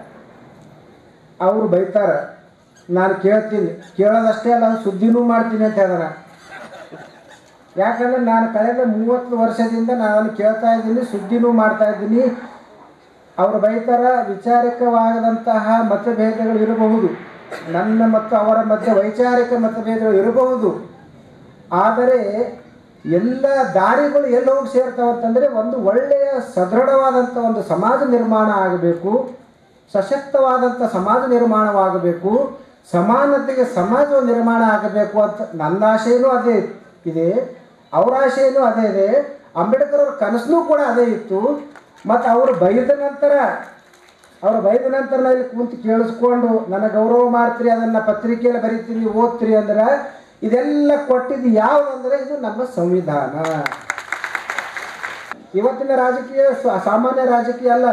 ಅವರು ಬೈತಾರ ನಾನು ಕೇಳ್ತೀನಿ ಕೇಳೋದಷ್ಟೇ ಅಲ್ಲ ಸುದ್ದಿನೂ ಮಾಡ್ತೀನಿ ಅಂತ ಹೇಳಿದ ಯಾಕಂದ್ರೆ ನಾನು ಕಳೆದ ಮೂವತ್ತು ವರ್ಷದಿಂದ ನಾನು ಕೇಳ್ತಾ ಇದ್ದೀನಿ ಸುದ್ದಿನೂ ಮಾಡ್ತಾ ಇದ್ದೀನಿ ಅವರು ಬೈತರ ವಿಚಾರಿಕವಾದಂತಹ ಮತಭೇದಗಳು ಇರಬಹುದು ನನ್ನ ಮತ್ತು ಅವರ ಮಧ್ಯೆ ವೈಚಾರಿಕ ಮತಭೇದಗಳು ಇರಬಹುದು ಆದರೆ ಎಲ್ಲ ದಾರಿಗಳು ಎಲ್ಲಿ ಹೋಗಿ ಸೇರ್ತಾವೆ ಅಂತಂದರೆ ಒಂದು ಒಳ್ಳೆಯ ಸದೃಢವಾದಂಥ ಒಂದು ಸಮಾಜ ನಿರ್ಮಾಣ ಆಗಬೇಕು ಸಶಕ್ತವಾದಂಥ ಸಮಾಜ ನಿರ್ಮಾಣವಾಗಬೇಕು ಸಮಾನತೆಗೆ ಸಮಾಜ ನಿರ್ಮಾಣ ಆಗಬೇಕು ಅಂತ ನನ್ನ ಆಶೆಯೂ ಅದೇ ಇದೆ ಅವರ ಆಶೆಯೂ ಅದೇ ಇದೆ ಅಂಬೇಡ್ಕರ್ ಅವ್ರ ಕನಸು ಕೂಡ ಅದೇ ಇತ್ತು ಮತ್ತು ಅವರು ಬೈದ ನಂತರ ಅವರು ಬೈದ ನಂತರ ನಾ ಇಲ್ಲಿ ಕುಂತು ಕೇಳಿಸ್ಕೊಂಡು ನನ್ನ ಗೌರವ ಮಾಡ್ತೀರಿ ಅದನ್ನು ಪತ್ರಿಕೆಯಲ್ಲಿ ಬರಿತೀರಿ ಓದ್ತೀರಿ ಅಂದ್ರೆ ಇದೆಲ್ಲ ಕೊಟ್ಟಿದ್ದು ಯಾವುದಂದ್ರೆ ಇದು ನಮ್ಮ ಸಂವಿಧಾನ ಇವತ್ತಿನ ರಾಜಕೀಯ ಸ- ಸಾಮಾನ್ಯ ರಾಜಕೀಯ ಅಲ್ಲ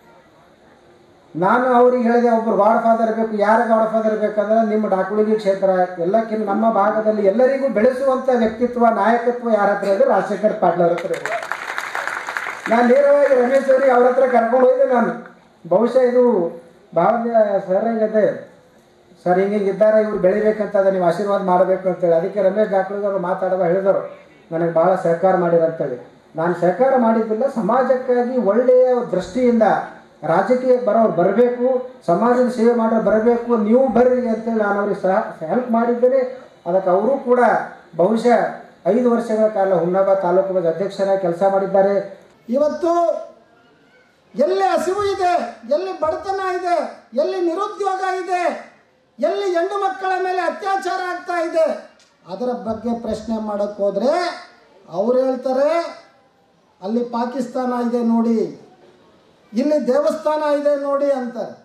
ನಾನು ಅವ್ರಿಗೆ ಹೇಳಿದೆ ಒಬ್ಬರು ಗಾಡ್ ಫಾದರ್ ಬೇಕು ಯಾರ ಗಾಡ್ ಫಾದರ್ ಬೇಕಂದ್ರೆ ನಿಮ್ಮ ಡಾಕುಳಿಗೆ ಕ್ಷೇತ್ರ ಎಲ್ಲಕ್ಕಿಂತ ನಮ್ಮ ಭಾಗದಲ್ಲಿ ಎಲ್ಲರಿಗೂ ಬೆಳೆಸುವಂಥ ವ್ಯಕ್ತಿತ್ವ ನಾಯಕತ್ವ ಯಾರ ಹತ್ರ ಇದೆ ರಾಜಶೇಖರ್ ಪಾಟೀಲ್ ಅವ್ರ ಹತ್ರ ಇದೆ ನಾನು ನೇರವಾಗಿ ರಮೇಶ್ ಅವ್ರಿಗೆ ಅವ್ರ ಹತ್ರ ಕರ್ಕೊಂಡು ಹೋಯ್ದೆ ನಾನು ಬಹುಶಃ ಇದು ಭಾಳ ಸರ್ ಹಿಂಗದೆ ಸರ್ ಹಿಂಗೆ ಇದ್ದಾರೆ ಇವ್ರು ಬೆಳಿಬೇಕಂತ ಅದ ನೀವು ಆಶೀರ್ವಾದ ಮಾಡಬೇಕು ಅಂತೇಳಿ ಅದಕ್ಕೆ ರಮೇಶ್ ಡಾಕ್ಟರ್ ಅವರು ಮಾತಾಡುವ ಹೇಳಿದರು ನನಗೆ ಭಾಳ ಸಹಕಾರ ಮಾಡಿರಂತೇಳಿ ನಾನು ಸಹಕಾರ ಮಾಡಿದ್ದಿಲ್ಲ ಸಮಾಜಕ್ಕಾಗಿ ಒಳ್ಳೆಯ ದೃಷ್ಟಿಯಿಂದ ರಾಜಕೀಯಕ್ಕೆ ಬರೋರು ಬರಬೇಕು ಸಮಾಜದ ಸೇವೆ ಮಾಡೋರು ಬರಬೇಕು ನೀವು ಬರ್ರಿ ಅಂತೇಳಿ ನಾನು ಅವ್ರಿಗೆ ಸಹ ಹೆಲ್ಪ್ ಮಾಡಿದ್ದೇನೆ ಅದಕ್ಕೆ ಅವರು ಕೂಡ ಬಹುಶಃ ಐದು ವರ್ಷಗಳ ಕಾಲ ಹುನ್ನಾಬ ತಾಲೂಕು ಅಧ್ಯಕ್ಷರಾಗಿ ಕೆಲಸ ಮಾಡಿದ್ದಾರೆ ಇವತ್ತು ಎಲ್ಲಿ ಹಸಿವು ಇದೆ ಎಲ್ಲಿ ಬಡತನ ಇದೆ ಎಲ್ಲಿ ನಿರುದ್ಯೋಗ ಇದೆ ಎಲ್ಲಿ ಹೆಣ್ಣು ಮಕ್ಕಳ ಮೇಲೆ ಅತ್ಯಾಚಾರ ಆಗ್ತಾ ಇದೆ ಅದರ ಬಗ್ಗೆ ಪ್ರಶ್ನೆ ಮಾಡಕ್ಕೆ ಹೋದರೆ ಅವ್ರು ಹೇಳ್ತಾರೆ ಅಲ್ಲಿ ಪಾಕಿಸ್ತಾನ ಇದೆ ನೋಡಿ ಇಲ್ಲಿ ದೇವಸ್ಥಾನ ಇದೆ ನೋಡಿ ಅಂತಾರೆ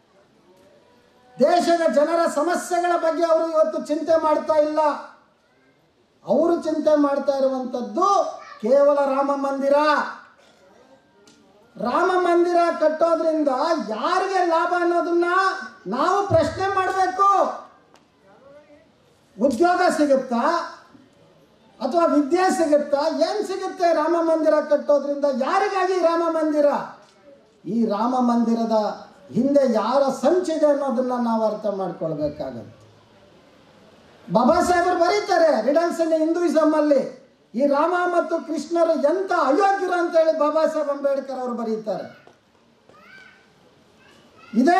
ದೇಶದ ಜನರ ಸಮಸ್ಯೆಗಳ ಬಗ್ಗೆ ಅವರು ಇವತ್ತು ಚಿಂತೆ ಮಾಡ್ತಾ ಇಲ್ಲ ಅವರು ಚಿಂತೆ ಮಾಡ್ತಾ ಇರುವಂಥದ್ದು ಕೇವಲ ರಾಮ ಮಂದಿರ ರಾಮ ಮಂದಿರ ಕಟ್ಟೋದ್ರಿಂದ ಯಾರಿಗೆ ಲಾಭ ಅನ್ನೋದನ್ನ ನಾವು ಪ್ರಶ್ನೆ ಮಾಡಬೇಕು ಉದ್ಯೋಗ ಸಿಗುತ್ತಾ ಅಥವಾ ವಿದ್ಯೆ ಸಿಗುತ್ತಾ ಏನು ಸಿಗುತ್ತೆ ರಾಮ ಮಂದಿರ ಕಟ್ಟೋದ್ರಿಂದ ಯಾರಿಗಾಗಿ ರಾಮ ಮಂದಿರ ಈ ರಾಮ ಮಂದಿರದ ಹಿಂದೆ ಯಾರ ಸಂಚಿದೆ ಅನ್ನೋದನ್ನ ನಾವು ಅರ್ಥ ಮಾಡ್ಕೊಳ್ಬೇಕಾಗತ್ತೆ ಬಾಬಾ ಸಾಹೇಬರು ಬರೀತಾರೆ ರಿಡಲ್ಸ್ ಇನ್ ಹಿಂದೂಯಿಸಮ್ ಅಲ್ಲಿ ಈ ರಾಮ ಮತ್ತು ಕೃಷ್ಣರು ಎಂತ ಅಯೋಗ್ಯರು ಅಂತ ಹೇಳಿ ಬಾಬಾ ಸಾಹೇಬ್ ಅಂಬೇಡ್ಕರ್ ಅವರು ಬರೀತಾರೆ ಇದೇ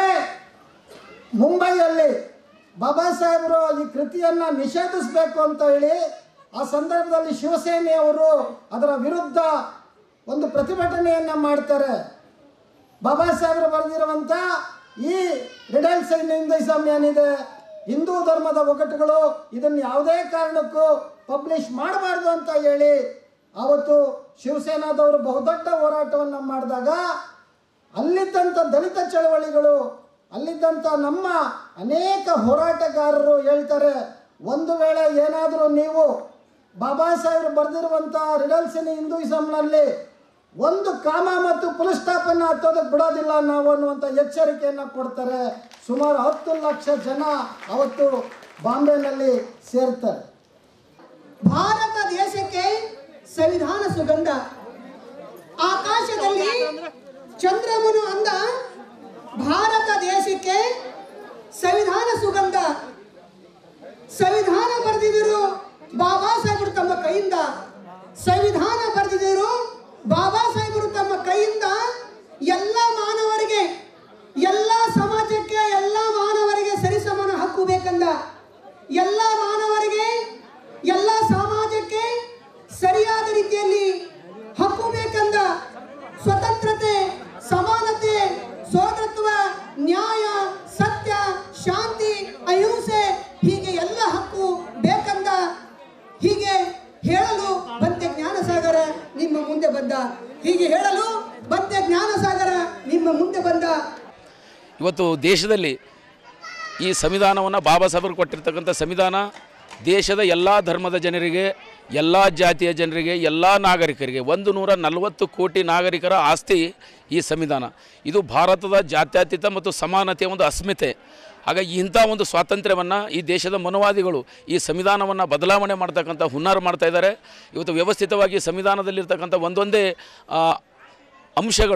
ಮುಂಬೈಯಲ್ಲಿ ಬಾಬಾ ಸಾಹೇಬರು ಈ ಕೃತಿಯನ್ನ ನಿಷೇಧಿಸಬೇಕು ಅಂತ ಹೇಳಿ ಆ ಸಂದರ್ಭದಲ್ಲಿ ಶಿವಸೇನೆಯವರು ಅದರ ವಿರುದ್ಧ ಒಂದು ಪ್ರತಿಭಟನೆಯನ್ನ ಮಾಡ್ತಾರೆ ಬಾಬಾ ಸಾಹೇಬರು ಬರೆದಿರುವಂಥ ಈ ರಿಡಲ್ಸ್ ಇನ್ ಹಿಂದೂಯಿಸಮ್ ಏನಿದೆ ಹಿಂದೂ ಧರ್ಮದ ಒಗಟುಗಳು ಇದನ್ನು ಯಾವುದೇ ಕಾರಣಕ್ಕೂ ಪಬ್ಲಿಷ್ ಮಾಡಬಾರ್ದು ಅಂತ ಹೇಳಿ ಆವತ್ತು ಶಿವಸೇನಾದವರು ಬಹುದೊಡ್ಡ ಹೋರಾಟವನ್ನು ಮಾಡಿದಾಗ ಅಲ್ಲಿದ್ದಂಥ ದಲಿತ ಚಳವಳಿಗಳು ಅಲ್ಲಿದ್ದಂಥ ನಮ್ಮ ಅನೇಕ ಹೋರಾಟಗಾರರು ಹೇಳ್ತಾರೆ ಒಂದು ವೇಳೆ ಏನಾದರೂ ನೀವು ಬಾಬಾ ಸಾಹೇಬರು ಬರೆದಿರುವಂಥ ರಿಡಲ್ಸ್ ಇನ್ ಹಿಂದೂಯಿಸಮ್ನಲ್ಲಿ ಒಂದು ಕಾಮ ಮತ್ತು ಪುಲಸ್ಟಾಪನ್ನು ಹತ್ತೋದಕ್ಕೆ ಬಿಡೋದಿಲ್ಲ ನಾವು ಅನ್ನುವಂಥ ಎಚ್ಚರಿಕೆಯನ್ನು ಕೊಡ್ತಾರೆ ಸುಮಾರು ಹತ್ತು ಲಕ್ಷ ಜನ ಅವತ್ತು ಬಾಂಬೆನಲ್ಲಿ ಸೇರ್ತಾರೆ ಭಾರತ ದೇಶಕ್ಕೆ ಸಂವಿಧಾನ ಸುಗಂಧ ಆಕಾಶದಲ್ಲಿ ಚಂದ್ರಮನು ಅಂದ ಭಾರತ ದೇಶಕ್ಕೆ ಸಂವಿಧಾನ ಸುಗಂಧ ಸಂವಿಧಾನ ಬರೆದಿದ್ದರು ಬಾಬಾ ಸಾಹೇಬರು ತಮ್ಮ ಕೈಯಿಂದ ಸಂವಿಧಾನ ಬರೆದಿದ್ದರು ಬಾಬಾ ಸಾಹೇಬರು ತಮ್ಮ ಕೈಯಿಂದ ಎಲ್ಲ ಮಾನವರಿಗೆ ಎಲ್ಲ ಸಮಾಜಕ್ಕೆ ಎಲ್ಲ ಮಾನವರಿಗೆ ಸರಿಸಮಾನ ಹಕ್ಕು ಬೇಕಂದ ಎಲ್ಲ ಮಾನವರಿಗೆ ಎಲ್ಲ ಸಮಾಜಕ್ಕೆ ಸರಿಯಾದ ರೀತಿಯಲ್ಲಿ ಹಕ್ಕು ಬೇಕಂದ ಸ್ವತಂತ್ರತೆ ಸಮಾನತೆ ಸೋದರತ್ವ ನ್ಯಾಯ ಸತ್ಯ ಶಾಂತಿ ಅಹಿಂಸೆ ಹೀಗೆ ಎಲ್ಲ ಹಕ್ಕು ಬೇಕಂದ ಹೀಗೆ ಹೇಳಲು ಬಂತೆ ಜ್ಞಾನಸಾಗರ ನಿಮ್ಮ ಮುಂದೆ ಬಂದ ಹೀಗೆ ಹೇಳಲು ಬಂತೆ ಜ್ಞಾನಸಾಗರ ನಿಮ್ಮ ಮುಂದೆ ಬಂದ ಇವತ್ತು ದೇಶದಲ್ಲಿ ಈ ಸಂವಿಧಾನವನ್ನು ಬಾಬಾ ಸಾಹೇಬರು ಕೊಟ್ಟಿರ್ತಕ್ಕಂಥ ಸಂವಿಧಾನ ದೇಶದ ಎಲ್ಲ ಧರ್ಮದ ಜನರಿಗೆ ಎಲ್ಲ ಜಾತಿಯ ಜನರಿಗೆ ಎಲ್ಲ ನಾಗರಿಕರಿಗೆ ಒಂದು ನೂರ ನಲವತ್ತು ಕೋಟಿ ನಾಗರಿಕರ ಆಸ್ತಿ ಈ ಸಂವಿಧಾನ ಇದು ಭಾರತದ ಜಾತ್ಯತೀತ ಮತ್ತು ಸಮಾನತೆಯ ಒಂದು ಅಸ್ಮಿತೆ ಹಾಗಾಗಿ ಇಂಥ ಒಂದು ಸ್ವಾತಂತ್ರ್ಯವನ್ನು ಈ ದೇಶದ ಮನುವಾದಿಗಳು ಈ ಸಂವಿಧಾನವನ್ನು ಬದಲಾವಣೆ ಮಾಡ್ತಕ್ಕಂಥ ಹುನ್ನಾರ ಮಾಡ್ತಾ ಇದ್ದಾರೆ ಇವತ್ತು ವ್ಯವಸ್ಥಿತವಾಗಿ ಸಂವಿಧಾನದಲ್ಲಿರ್ತಕ್ಕಂಥ ಒಂದೊಂದೇ ಆ, ಅಂಶಗಳು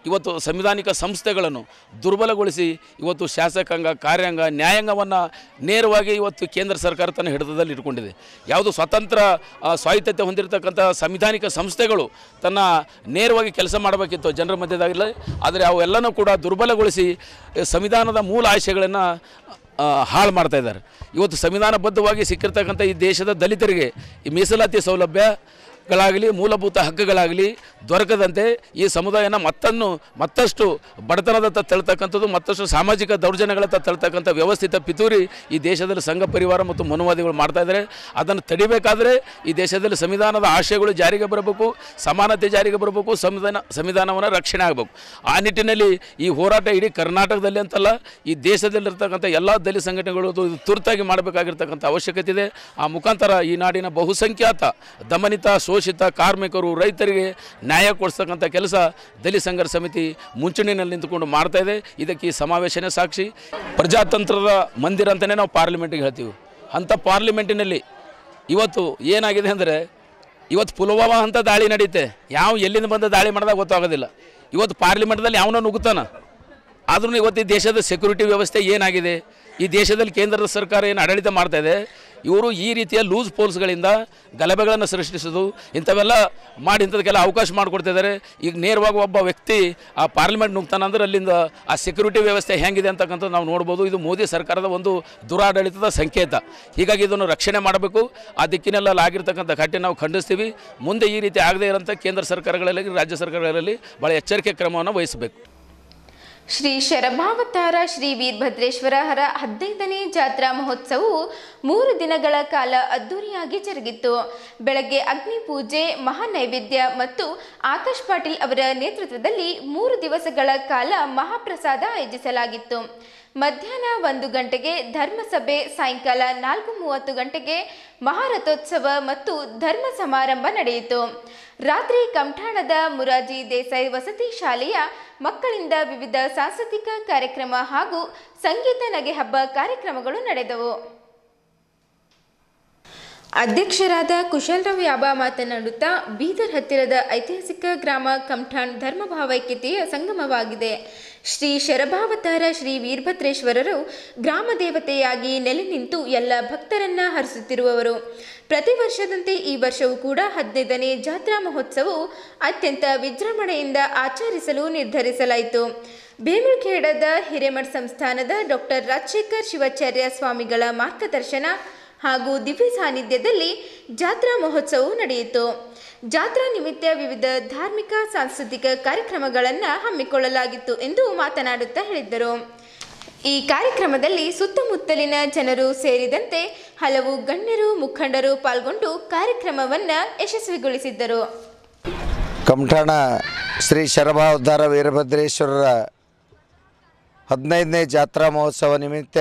ಇವತ್ತು ಸಂವಿಧಾನಿಕ ಸಂಸ್ಥೆಗಳನ್ನು ದುರ್ಬಲಗೊಳಿಸಿ ಇವತ್ತು ಶಾಸಕಾಂಗ ಕಾರ್ಯಾಂಗ ನ್ಯಾಯಾಂಗವನ್ನು ನೇರವಾಗಿ ಇವತ್ತು ಕೇಂದ್ರ ಸರ್ಕಾರ ತನ್ನ ಹಿಡಿತದಲ್ಲಿ ಇಟ್ಕೊಂಡಿದೆ ಯಾವುದು ಸ್ವತಂತ್ರ ಆ, ಸ್ವಾಯತ್ತತೆ ಹೊಂದಿರತಕ್ಕಂಥ ಸಂವಿಧಾನಿಕ ಸಂಸ್ಥೆಗಳು ತನ್ನ ನೇರವಾಗಿ ಕೆಲಸ ಮಾಡಬೇಕಿತ್ತು ಜನರ ಮಧ್ಯದಾಗಲಿ ಆದರೆ ಅವೆಲ್ಲನೂ ಕೂಡ ದುರ್ಬಲಗೊಳಿಸಿ ಆ, ಸಂವಿಧಾನದ ಮೂಲ ಆಶಯಗಳನ್ನು ಹಾಳು ಮಾಡ್ತಾ ಇದ್ದಾರೆ ಇವತ್ತು ಸಂವಿಧಾನಬದ್ಧವಾಗಿ ಸಿಕ್ಕಿರ್ತಕ್ಕಂಥ ಈ ದೇಶದ ದಲಿತರಿಗೆ ಈ ಮೀಸಲಾತಿ ಸೌಲಭ್ಯಗಳಾಗಲಿ ಮೂಲಭೂತ ಹಕ್ಕುಗಳಾಗಲಿ ದೊರಕದಂತೆ ಈ ಸಮುದಾಯನ ಮತ್ತನ್ನು ಮತ್ತಷ್ಟು ಬಡತನದತ್ತ ತಳ್ತಕ್ಕಂಥದ್ದು ಮತ್ತಷ್ಟು ಸಾಮಾಜಿಕ ದೌರ್ಜನ್ಯಗಳತ್ತ ತಳ್ತಕ್ಕಂಥ ವ್ಯವಸ್ಥಿತ ಪಿತೂರಿ ಈ ದೇಶದಲ್ಲಿ ಸಂಘ ಪರಿವಾರ ಮತ್ತು ಮನುವಾದಿಗಳು ಮಾಡ್ತಾ ಇದ್ದಾರೆ ಅದನ್ನು ತಡಿಬೇಕಾದರೆ ಈ ದೇಶದಲ್ಲಿ ಸಂವಿಧಾನದ ಆಶಯಗಳು ಜಾರಿಗೆ ಬರಬೇಕು ಸಮಾನತೆ ಜಾರಿಗೆ ಬರಬೇಕು ಸಂವಿಧಾನ ಸಂವಿಧಾನವನ್ನು ರಕ್ಷಣೆ ಆಗಬೇಕು ಆ ನಿಟ್ಟಿನಲ್ಲಿ ಈ ಹೋರಾಟ ಇಡೀ ಕರ್ನಾಟಕದಲ್ಲಿ ಅಂತಲ್ಲ ಈ ದೇಶದಲ್ಲಿರ್ತಕ್ಕಂಥ ಎಲ್ಲ ದಲಿತ ಸಂಘಟನೆಗಳು ಇದು ತುರ್ತಾಗಿ ಮಾಡಬೇಕಾಗಿರ್ತಕ್ಕಂಥ ಅವಶ್ಯಕತೆ ಇದೆ ಆ ಮುಖಾಂತರ ಈ ನಾಡಿನ ಬಹುಸಂಖ್ಯಾತ ದಮನಿತ ಶೋಷಿತ ಕಾರ್ಮಿಕರು ರೈತರಿಗೆ ನ್ಯಾಯ ಕೊಡಿಸ್ತಕ್ಕಂಥ ಕೆಲಸ ದಲಿತ ಸಂಘರ್ಷ ಸಮಿತಿ ಮುಂಚೂಣಿನಲ್ಲಿ ನಿಂತುಕೊಂಡು ಮಾಡ್ತಾ ಇದೆ ಇದಕ್ಕೆ ಈ ಸಮಾವೇಶನೇ ಸಾಕ್ಷಿ ಪ್ರಜಾತಂತ್ರದ ಮಂದಿರ ಅಂತಲೇ ನಾವು ಪಾರ್ಲಿಮೆಂಟಿಗೆ ಹೇಳ್ತೀವಿ ಅಂಥ ಪಾರ್ಲಿಮೆಂಟಿನಲ್ಲಿ ಇವತ್ತು ಏನಾಗಿದೆ ಅಂದರೆ ಇವತ್ತು ಪುಲ್ವಾಮಾ ಅಂತ ದಾಳಿ ನಡೀತೆ ಯಾವ ಎಲ್ಲಿಂದ ಬಂದ ದಾಳಿ ಮಾಡಿದಾಗ ಗೊತ್ತಾಗೋದಿಲ್ಲ ಇವತ್ತು ಪಾರ್ಲಿಮೆಂಟ್ದಲ್ಲಿ ಯಾವನೋ ನುಗ್ತಾನ ಆದ್ರೂ ಇವತ್ತು ಈ ದೇಶದ ಸೆಕ್ಯೂರಿಟಿ ವ್ಯವಸ್ಥೆ ಏನಾಗಿದೆ ಈ ದೇಶದಲ್ಲಿ ಕೇಂದ್ರದ ಸರ್ಕಾರ ಏನು ಆಡಳಿತ ಮಾಡ್ತಾ ಇದೆ ಇವರು ಈ ರೀತಿಯ ಲೂಸ್ ಪೋಲ್ಸ್ಗಳಿಂದ ಗಲಭೆಗಳನ್ನು ಸೃಷ್ಟಿಸೋದು ಇಂಥವೆಲ್ಲ ಮಾಡಿ ಇಂಥದಕ್ಕೆಲ್ಲ ಅವಕಾಶ ಮಾಡಿಕೊಡ್ತಿದ್ದಾರೆ ಈಗ ನೇರವಾಗಿ ಒಬ್ಬ ವ್ಯಕ್ತಿ ಆ ಪಾರ್ಲಿಮೆಂಟ್ ನುಗ್ತಾನಂದ್ರೆ ಅಲ್ಲಿಂದ ಆ ಸೆಕ್ಯೂರಿಟಿ ವ್ಯವಸ್ಥೆ ಹೆಂಗಿದೆ ಅಂತಕ್ಕಂಥದ್ದು ನಾವು ನೋಡ್ಬೋದು ಇದು ಮೋದಿ ಸರ್ಕಾರದ ಒಂದು ದುರಾಡಳಿತದ ಸಂಕೇತ ಹೀಗಾಗಿ ಇದನ್ನು ರಕ್ಷಣೆ ಮಾಡಬೇಕು ಆ ದಿಕ್ಕಿನೆಲ್ಲ ಆಗಿರ್ತಕ್ಕಂಥ ಘಟನೆ ನಾವು ಖಂಡಿಸ್ತೀವಿ ಮುಂದೆ ಈ ರೀತಿ ಆಗದೇ ಇರೋಂಥ ಕೇಂದ್ರ ಸರ್ಕಾರಗಳಲ್ಲಿ ರಾಜ್ಯ ಸರ್ಕಾರಗಳಲ್ಲಿ ಭಾಳ ಎಚ್ಚರಿಕೆ ಕ್ರಮವನ್ನು ವಹಿಸಬೇಕು ಶ್ರೀ ಶರಭಾವತಾರ ಶ್ರೀ ವೀರಭದ್ರೇಶ್ವರ ಹರ ಹದಿನೈದನೇ ಜಾತ್ರಾ ಮಹೋತ್ಸವವು ಮೂರು ದಿನಗಳ ಕಾಲ ಅದ್ದೂರಿಯಾಗಿ ಜರುಗಿತ್ತು ಬೆಳಗ್ಗೆ ಅಗ್ನಿ ಪೂಜೆ ಮಹಾನೈವೇದ್ಯ ಮತ್ತು ಆಕಾಶ್ ಪಾಟೀಲ್ ಅವರ ನೇತೃತ್ವದಲ್ಲಿ ಮೂರು ದಿವಸಗಳ ಕಾಲ ಮಹಾಪ್ರಸಾದ ಆಯೋಜಿಸಲಾಗಿತ್ತು ಮಧ್ಯಾಹ್ನ ಒಂದು ಗಂಟೆಗೆ ಧರ್ಮಸಭೆ ಸಾಯಂಕಾಲ ನಾಲ್ಕು ಮೂವತ್ತು ಗಂಟೆಗೆ ಮಹಾರಥೋತ್ಸವ ಮತ್ತು ಧರ್ಮ ಸಮಾರಂಭ ನಡೆಯಿತು ರಾತ್ರಿ ಕಮಠಾಣದ ಮುರಾಜಿ ದೇಸಾಯಿ ವಸತಿ ಶಾಲೆಯ ಮಕ್ಕಳಿಂದ ವಿವಿಧ ಸಾಂಸ್ಕೃತಿಕ ಕಾರ್ಯಕ್ರಮ ಹಾಗೂ ಸಂಗೀತ ನಗೆ ಹಬ್ಬ ಕಾರ್ಯಕ್ರಮಗಳು ನಡೆದವು ಅಧ್ಯಕ್ಷರಾದ ಕುಶಲರಾವ್ ಯಾಬ ಮಾತನಾಡುತ್ತಾ ಬೀದರ್ ಹತ್ತಿರದ ಐತಿಹಾಸಿಕ ಗ್ರಾಮ ಕಮಠಾಣ್ ಧರ್ಮ ಭಾವೈಕ್ಯತೆಯ ಸಂಗಮವಾಗಿದೆ ಶ್ರೀ ಶರಭಾವತಾರ ಶ್ರೀ ವೀರಭದ್ರೇಶ್ವರರು ಗ್ರಾಮ ದೇವತೆಯಾಗಿ ನೆಲೆ ನಿಂತು ಎಲ್ಲ ಭಕ್ತರನ್ನ ಹರಿಸುತ್ತಿರುವವರು ಪ್ರತಿ ವರ್ಷದಂತೆ ಈ ವರ್ಷವೂ ಕೂಡ ಹದಿನೈದನೇ ಜಾತ್ರಾ ಮಹೋತ್ಸವವು ಅತ್ಯಂತ ವಿಜೃಂಭಣೆಯಿಂದ ಆಚರಿಸಲು ನಿರ್ಧರಿಸಲಾಯಿತು ಬೇಮುಳ್ಖೇಡದ ಹಿರೇಮಠ್ ಸಂಸ್ಥಾನದ ಡಾಕ್ಟರ್ ರಾಜಶೇಖರ್ ಶಿವಾಚಾರ್ಯ ಸ್ವಾಮಿಗಳ ಮಾರ್ಗದರ್ಶನ ಹಾಗೂ ದಿವ್ಯ ಸಾನ್ನಿಧ್ಯದಲ್ಲಿ ಜಾತ್ರಾ ಮಹೋತ್ಸವವು ನಡೆಯಿತು ಜಾತ್ರಾ ನಿಮಿತ್ತ ವಿವಿಧ ಧಾರ್ಮಿಕ ಸಾಂಸ್ಕೃತಿಕ ಕಾರ್ಯಕ್ರಮಗಳನ್ನು ಹಮ್ಮಿಕೊಳ್ಳಲಾಗಿತ್ತು ಎಂದು ಮಾತನಾಡುತ್ತಾ ಹೇಳಿದ್ದರು ಈ ಕಾರ್ಯಕ್ರಮದಲ್ಲಿ ಸುತ್ತಮುತ್ತಲಿನ ಜನರು ಸೇರಿದಂತೆ ಹಲವು ಗಣ್ಯರು ಮುಖಂಡರು ಪಾಲ್ಗೊಂಡು ಕಾರ್ಯಕ್ರಮವನ್ನು ಯಶಸ್ವಿಗೊಳಿಸಿದ್ದರು ಕಮಠಾಣ ಶ್ರೀ ಶರಭಾವತಾರ ವೀರಭದ್ರೇಶ್ವರರ ಹದಿನೈದನೇ ಜಾತ್ರಾ ಮಹೋತ್ಸವ ನಿಮಿತ್ತ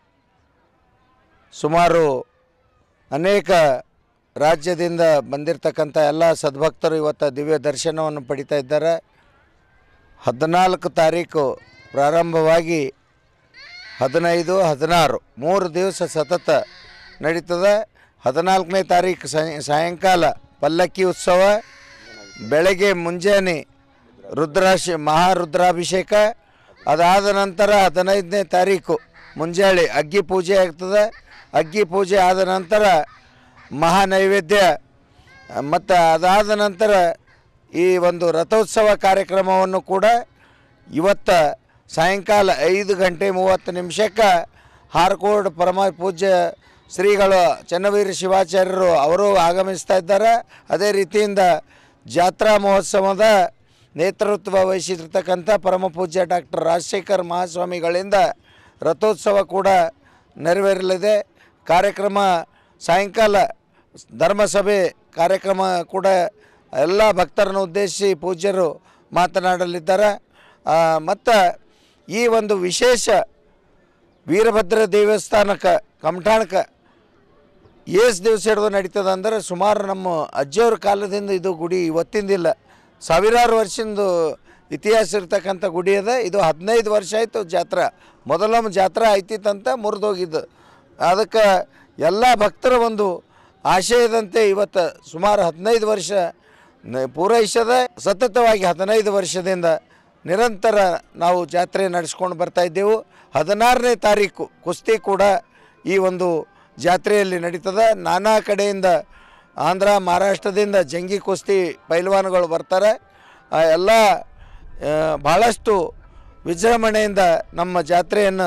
ಸುಮಾರು ಅನೇಕ ರಾಜ್ಯದಿಂದ ಬಂದಿರತಕ್ಕಂಥ ಎಲ್ಲ ಸದ್ಭಕ್ತರು ಇವತ್ತು ದಿವ್ಯ ದರ್ಶನವನ್ನು ಪಡಿತಾ ಇದ್ದಾರೆ ಹದಿನಾಲ್ಕು ತಾರೀಕು ಪ್ರಾರಂಭವಾಗಿ ಹದಿನೈದು ಹದಿನಾರು ಮೂರು ದಿವಸ ಸತತ ನಡೀತದೆ ಹದಿನಾಲ್ಕನೇ ತಾರೀಕು ಸಾಯ- ಸಾಯಂಕಾಲ ಪಲ್ಲಕ್ಕಿ ಉತ್ಸವ ಬೆಳಗ್ಗೆ ಮುಂಜಾನೆ ರುದ್ರಾಶಿ ಮಹಾರುದ್ರಾಭಿಷೇಕ ಅದಾದ ನಂತರ ಹದಿನೈದನೇ ತಾರೀಕು ಮುಂಜಾನೆ ಅಗ್ಗಿ ಪೂಜೆ ಆಗ್ತದೆ ಅಗ್ಗಿ ಪೂಜೆ ಆದ ನಂತರ ಮಹಾನೈವೇದ್ಯ ಮತ್ತು ಅದಾದ ನಂತರ ಈ ಒಂದು ರಥೋತ್ಸವ ಕಾರ್ಯಕ್ರಮವನ್ನು ಕೂಡ ಇವತ್ತು ಸಾಯಂಕಾಲ ಐದು ಗಂಟೆ ಮೂವತ್ತು ನಿಮಿಷಕ್ಕೆ ಹಾರ್ಕೋಡ್ ಪರಮ ಪೂಜ್ಯ ಶ್ರೀಗಳು ಚನ್ನವೀರ ಶಿವಾಚಾರ್ಯರು ಅವರು ಆಗಮಿಸ್ತಾ ಇದ್ದಾರೆ ಅದೇ ರೀತಿಯಿಂದ ಜಾತ್ರಾ ಮಹೋತ್ಸವದ ನೇತೃತ್ವ ವಹಿಸಿರ್ತಕ್ಕಂಥ ಪರಮ ಪೂಜ್ಯ ಡಾಕ್ಟರ್ ರಾಜಶೇಖರ್ ಮಹಾಸ್ವಾಮಿಗಳಿಂದ ರಥೋತ್ಸವ ಕೂಡ ನೆರವೇರಲಿದೆ ಕಾರ್ಯಕ್ರಮ ಸಾಯಂಕಾಲ ಧರ್ಮಸಭೆ ಕಾರ್ಯಕ್ರಮ ಕೂಡ ಎಲ್ಲ ಭಕ್ತರನ್ನು ಉದ್ದೇಶಿಸಿ ಪೂಜ್ಯರು ಮಾತನಾಡಲಿದ್ದಾರೆ ಮತ್ತು ಈ ಒಂದು ವಿಶೇಷ ವೀರಭದ್ರ ದೇವಸ್ಥಾನಕ್ಕೆ ಕಮಠಾಣಕ್ಕೆ ಏಸ್ ದಿವಸ ಹಿಡಿದು ನಡೀತದೆ ಅಂದ್ರೆ ಸುಮಾರು ನಮ್ಮ ಅಜ್ಜಿಯವ್ರ ಕಾಲದಿಂದ ಇದು ಗುಡಿ ಇವತ್ತಿಂದಿಲ್ಲ ಸಾವಿರಾರು ವರ್ಷದಿಂದ ಇತಿಹಾಸ ಇರ್ತಕ್ಕಂಥ ಗುಡಿ ಅದ ಇದು ಹದಿನೈದು ವರ್ಷ ಆಯಿತು ಜಾತ್ರೆ ಮೊದಲೊಮ್ಮೆ ಜಾತ್ರೆ ಆಯ್ತಿತ್ತಂತ ಮುರಿದೋಗಿದ್ದು ಅದಕ್ಕೆ ಎಲ್ಲ ಭಕ್ತರ ಒಂದು ಆಶಯದಂತೆ ಇವತ್ತು ಸುಮಾರು ಹದಿನೈದು ವರ್ಷ ನ- ಪೂರೈಸದ ಸತತವಾಗಿ ಹದಿನೈದು ವರ್ಷದಿಂದ ನಿರಂತರ ನಾವು ಜಾತ್ರೆ ನಡೆಸ್ಕೊಂಡು ಬರ್ತಾ ಇದ್ದೆವು ಹದಿನಾರನೇ ತಾರೀಕು ಕುಸ್ತಿ ಕೂಡ ಈ ಒಂದು ಜಾತ್ರೆಯಲ್ಲಿ ನಡೀತದೆ ನಾನಾ ಕಡೆಯಿಂದ ಆಂಧ್ರ ಮಹಾರಾಷ್ಟ್ರದಿಂದ ಜಂಗಿ ಕುಸ್ತಿ ಪೈಲ್ವಾನ್ಗಳು ಬರ್ತಾರೆ ಆ ಎಲ್ಲ ಆ, ಭಾಳಷ್ಟು ವಿಜೃಂಭಣೆಯಿಂದ ನಮ್ಮ ಜಾತ್ರೆಯನ್ನು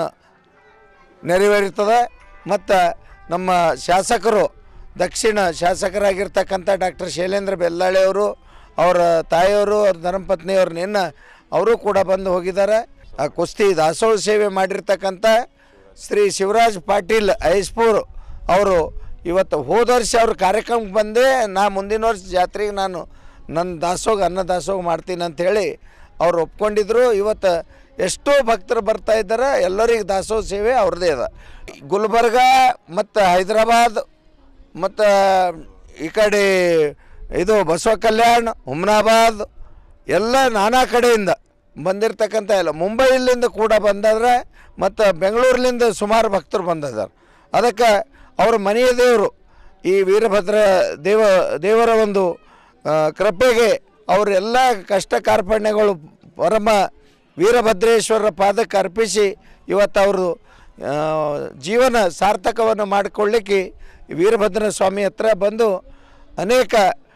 ನೆರವೇರುತ್ತದೆ ಮತ್ತು ನಮ್ಮ ಶಾಸಕರು ದಕ್ಷಿಣ ಶಾಸಕರಾಗಿರ್ತಕ್ಕಂಥ ಡಾಕ್ಟರ್ ಶೈಲೇಂದ್ರ ಬೆಲ್ಲಾಳೆ ಅವರು ಅವರ ತಾಯಿಯವರು ಅವ್ರ ಧರ್ಮಪತ್ನಿಯವ್ರು ನಿನ್ನ ಅವರು ಕೂಡ ಬಂದು ಹೋಗಿದ್ದಾರೆ ಆ ಕುಸ್ತಿ ದಾಸೋಹ ಸೇವೆ ಮಾಡಿರ್ತಕ್ಕಂಥ ಶ್ರೀ ಶಿವರಾಜ್ ಪಾಟೀಲ್ ಐಸ್ಪೂರ್ ಅವರು ಇವತ್ತು ಹೋದ ವರ್ಷ ಅವ್ರ ಕಾರ್ಯಕ್ರಮಕ್ಕೆ ಬಂದೇ ನಾ ಮುಂದಿನ ವರ್ಷ ಜಾತ್ರೆಗೆ ನಾನು ನನ್ನ ದಾಸೋಗ ಅನ್ನ ದಾಸೋಗ ಮಾಡ್ತೀನಿ ಅಂಥೇಳಿ ಅವ್ರು ಒಪ್ಕೊಂಡಿದ್ರು ಇವತ್ತು ಎಷ್ಟೋ ಭಕ್ತರು ಬರ್ತಾ ಇದ್ದಾರೆ ಎಲ್ಲರಿಗೆ ದಾಸೋಹ ಸೇವೆ ಅವ್ರದ್ದೇ ಅದ ಗುಲ್ಬರ್ಗ ಮತ್ತು ಹೈದರಾಬಾದ್ ಮತ್ತು ಈ ಕಡೆ ಇದು ಬಸವ ಕಲ್ಯಾಣ್ ಹುಮ್ನಾಬಾದ್ ಎಲ್ಲ ನಾನಾ ಕಡೆಯಿಂದ ಬಂದಿರತಕ್ಕಂಥ ಎಲ್ಲ ಮುಂಬೈಲಿಂದ ಕೂಡ ಬಂದಾದ್ರೆ ಮತ್ತು ಬೆಂಗಳೂರಿನಿಂದ ಸುಮಾರು ಭಕ್ತರು ಬಂದಿದ್ದಾರೆ ಅದಕ್ಕೆ ಅವ್ರ ಮನೆಯ ದೇವರು ಈ ವೀರಭದ್ರ ದೇವ ದೇವರ ಒಂದು ಆ, ಕೃಪೆಗೆ ಅವರೆಲ್ಲ ಕಷ್ಟ ಕಾರ್ಪಣ್ಯಗಳು ಪರಮ ವೀರಭದ್ರೇಶ್ವರರ ಪಾದಕ್ಕೆ ಅರ್ಪಿಸಿ ಇವತ್ತು ಅವರು ಆ, ಜೀವನ ಸಾರ್ಥಕವನ್ನು ಮಾಡಿಕೊಳ್ಳಿಕ್ಕೆ ವೀರಭದ್ರ ಸ್ವಾಮಿ ಹತ್ರ ಬಂದು ಅನೇಕ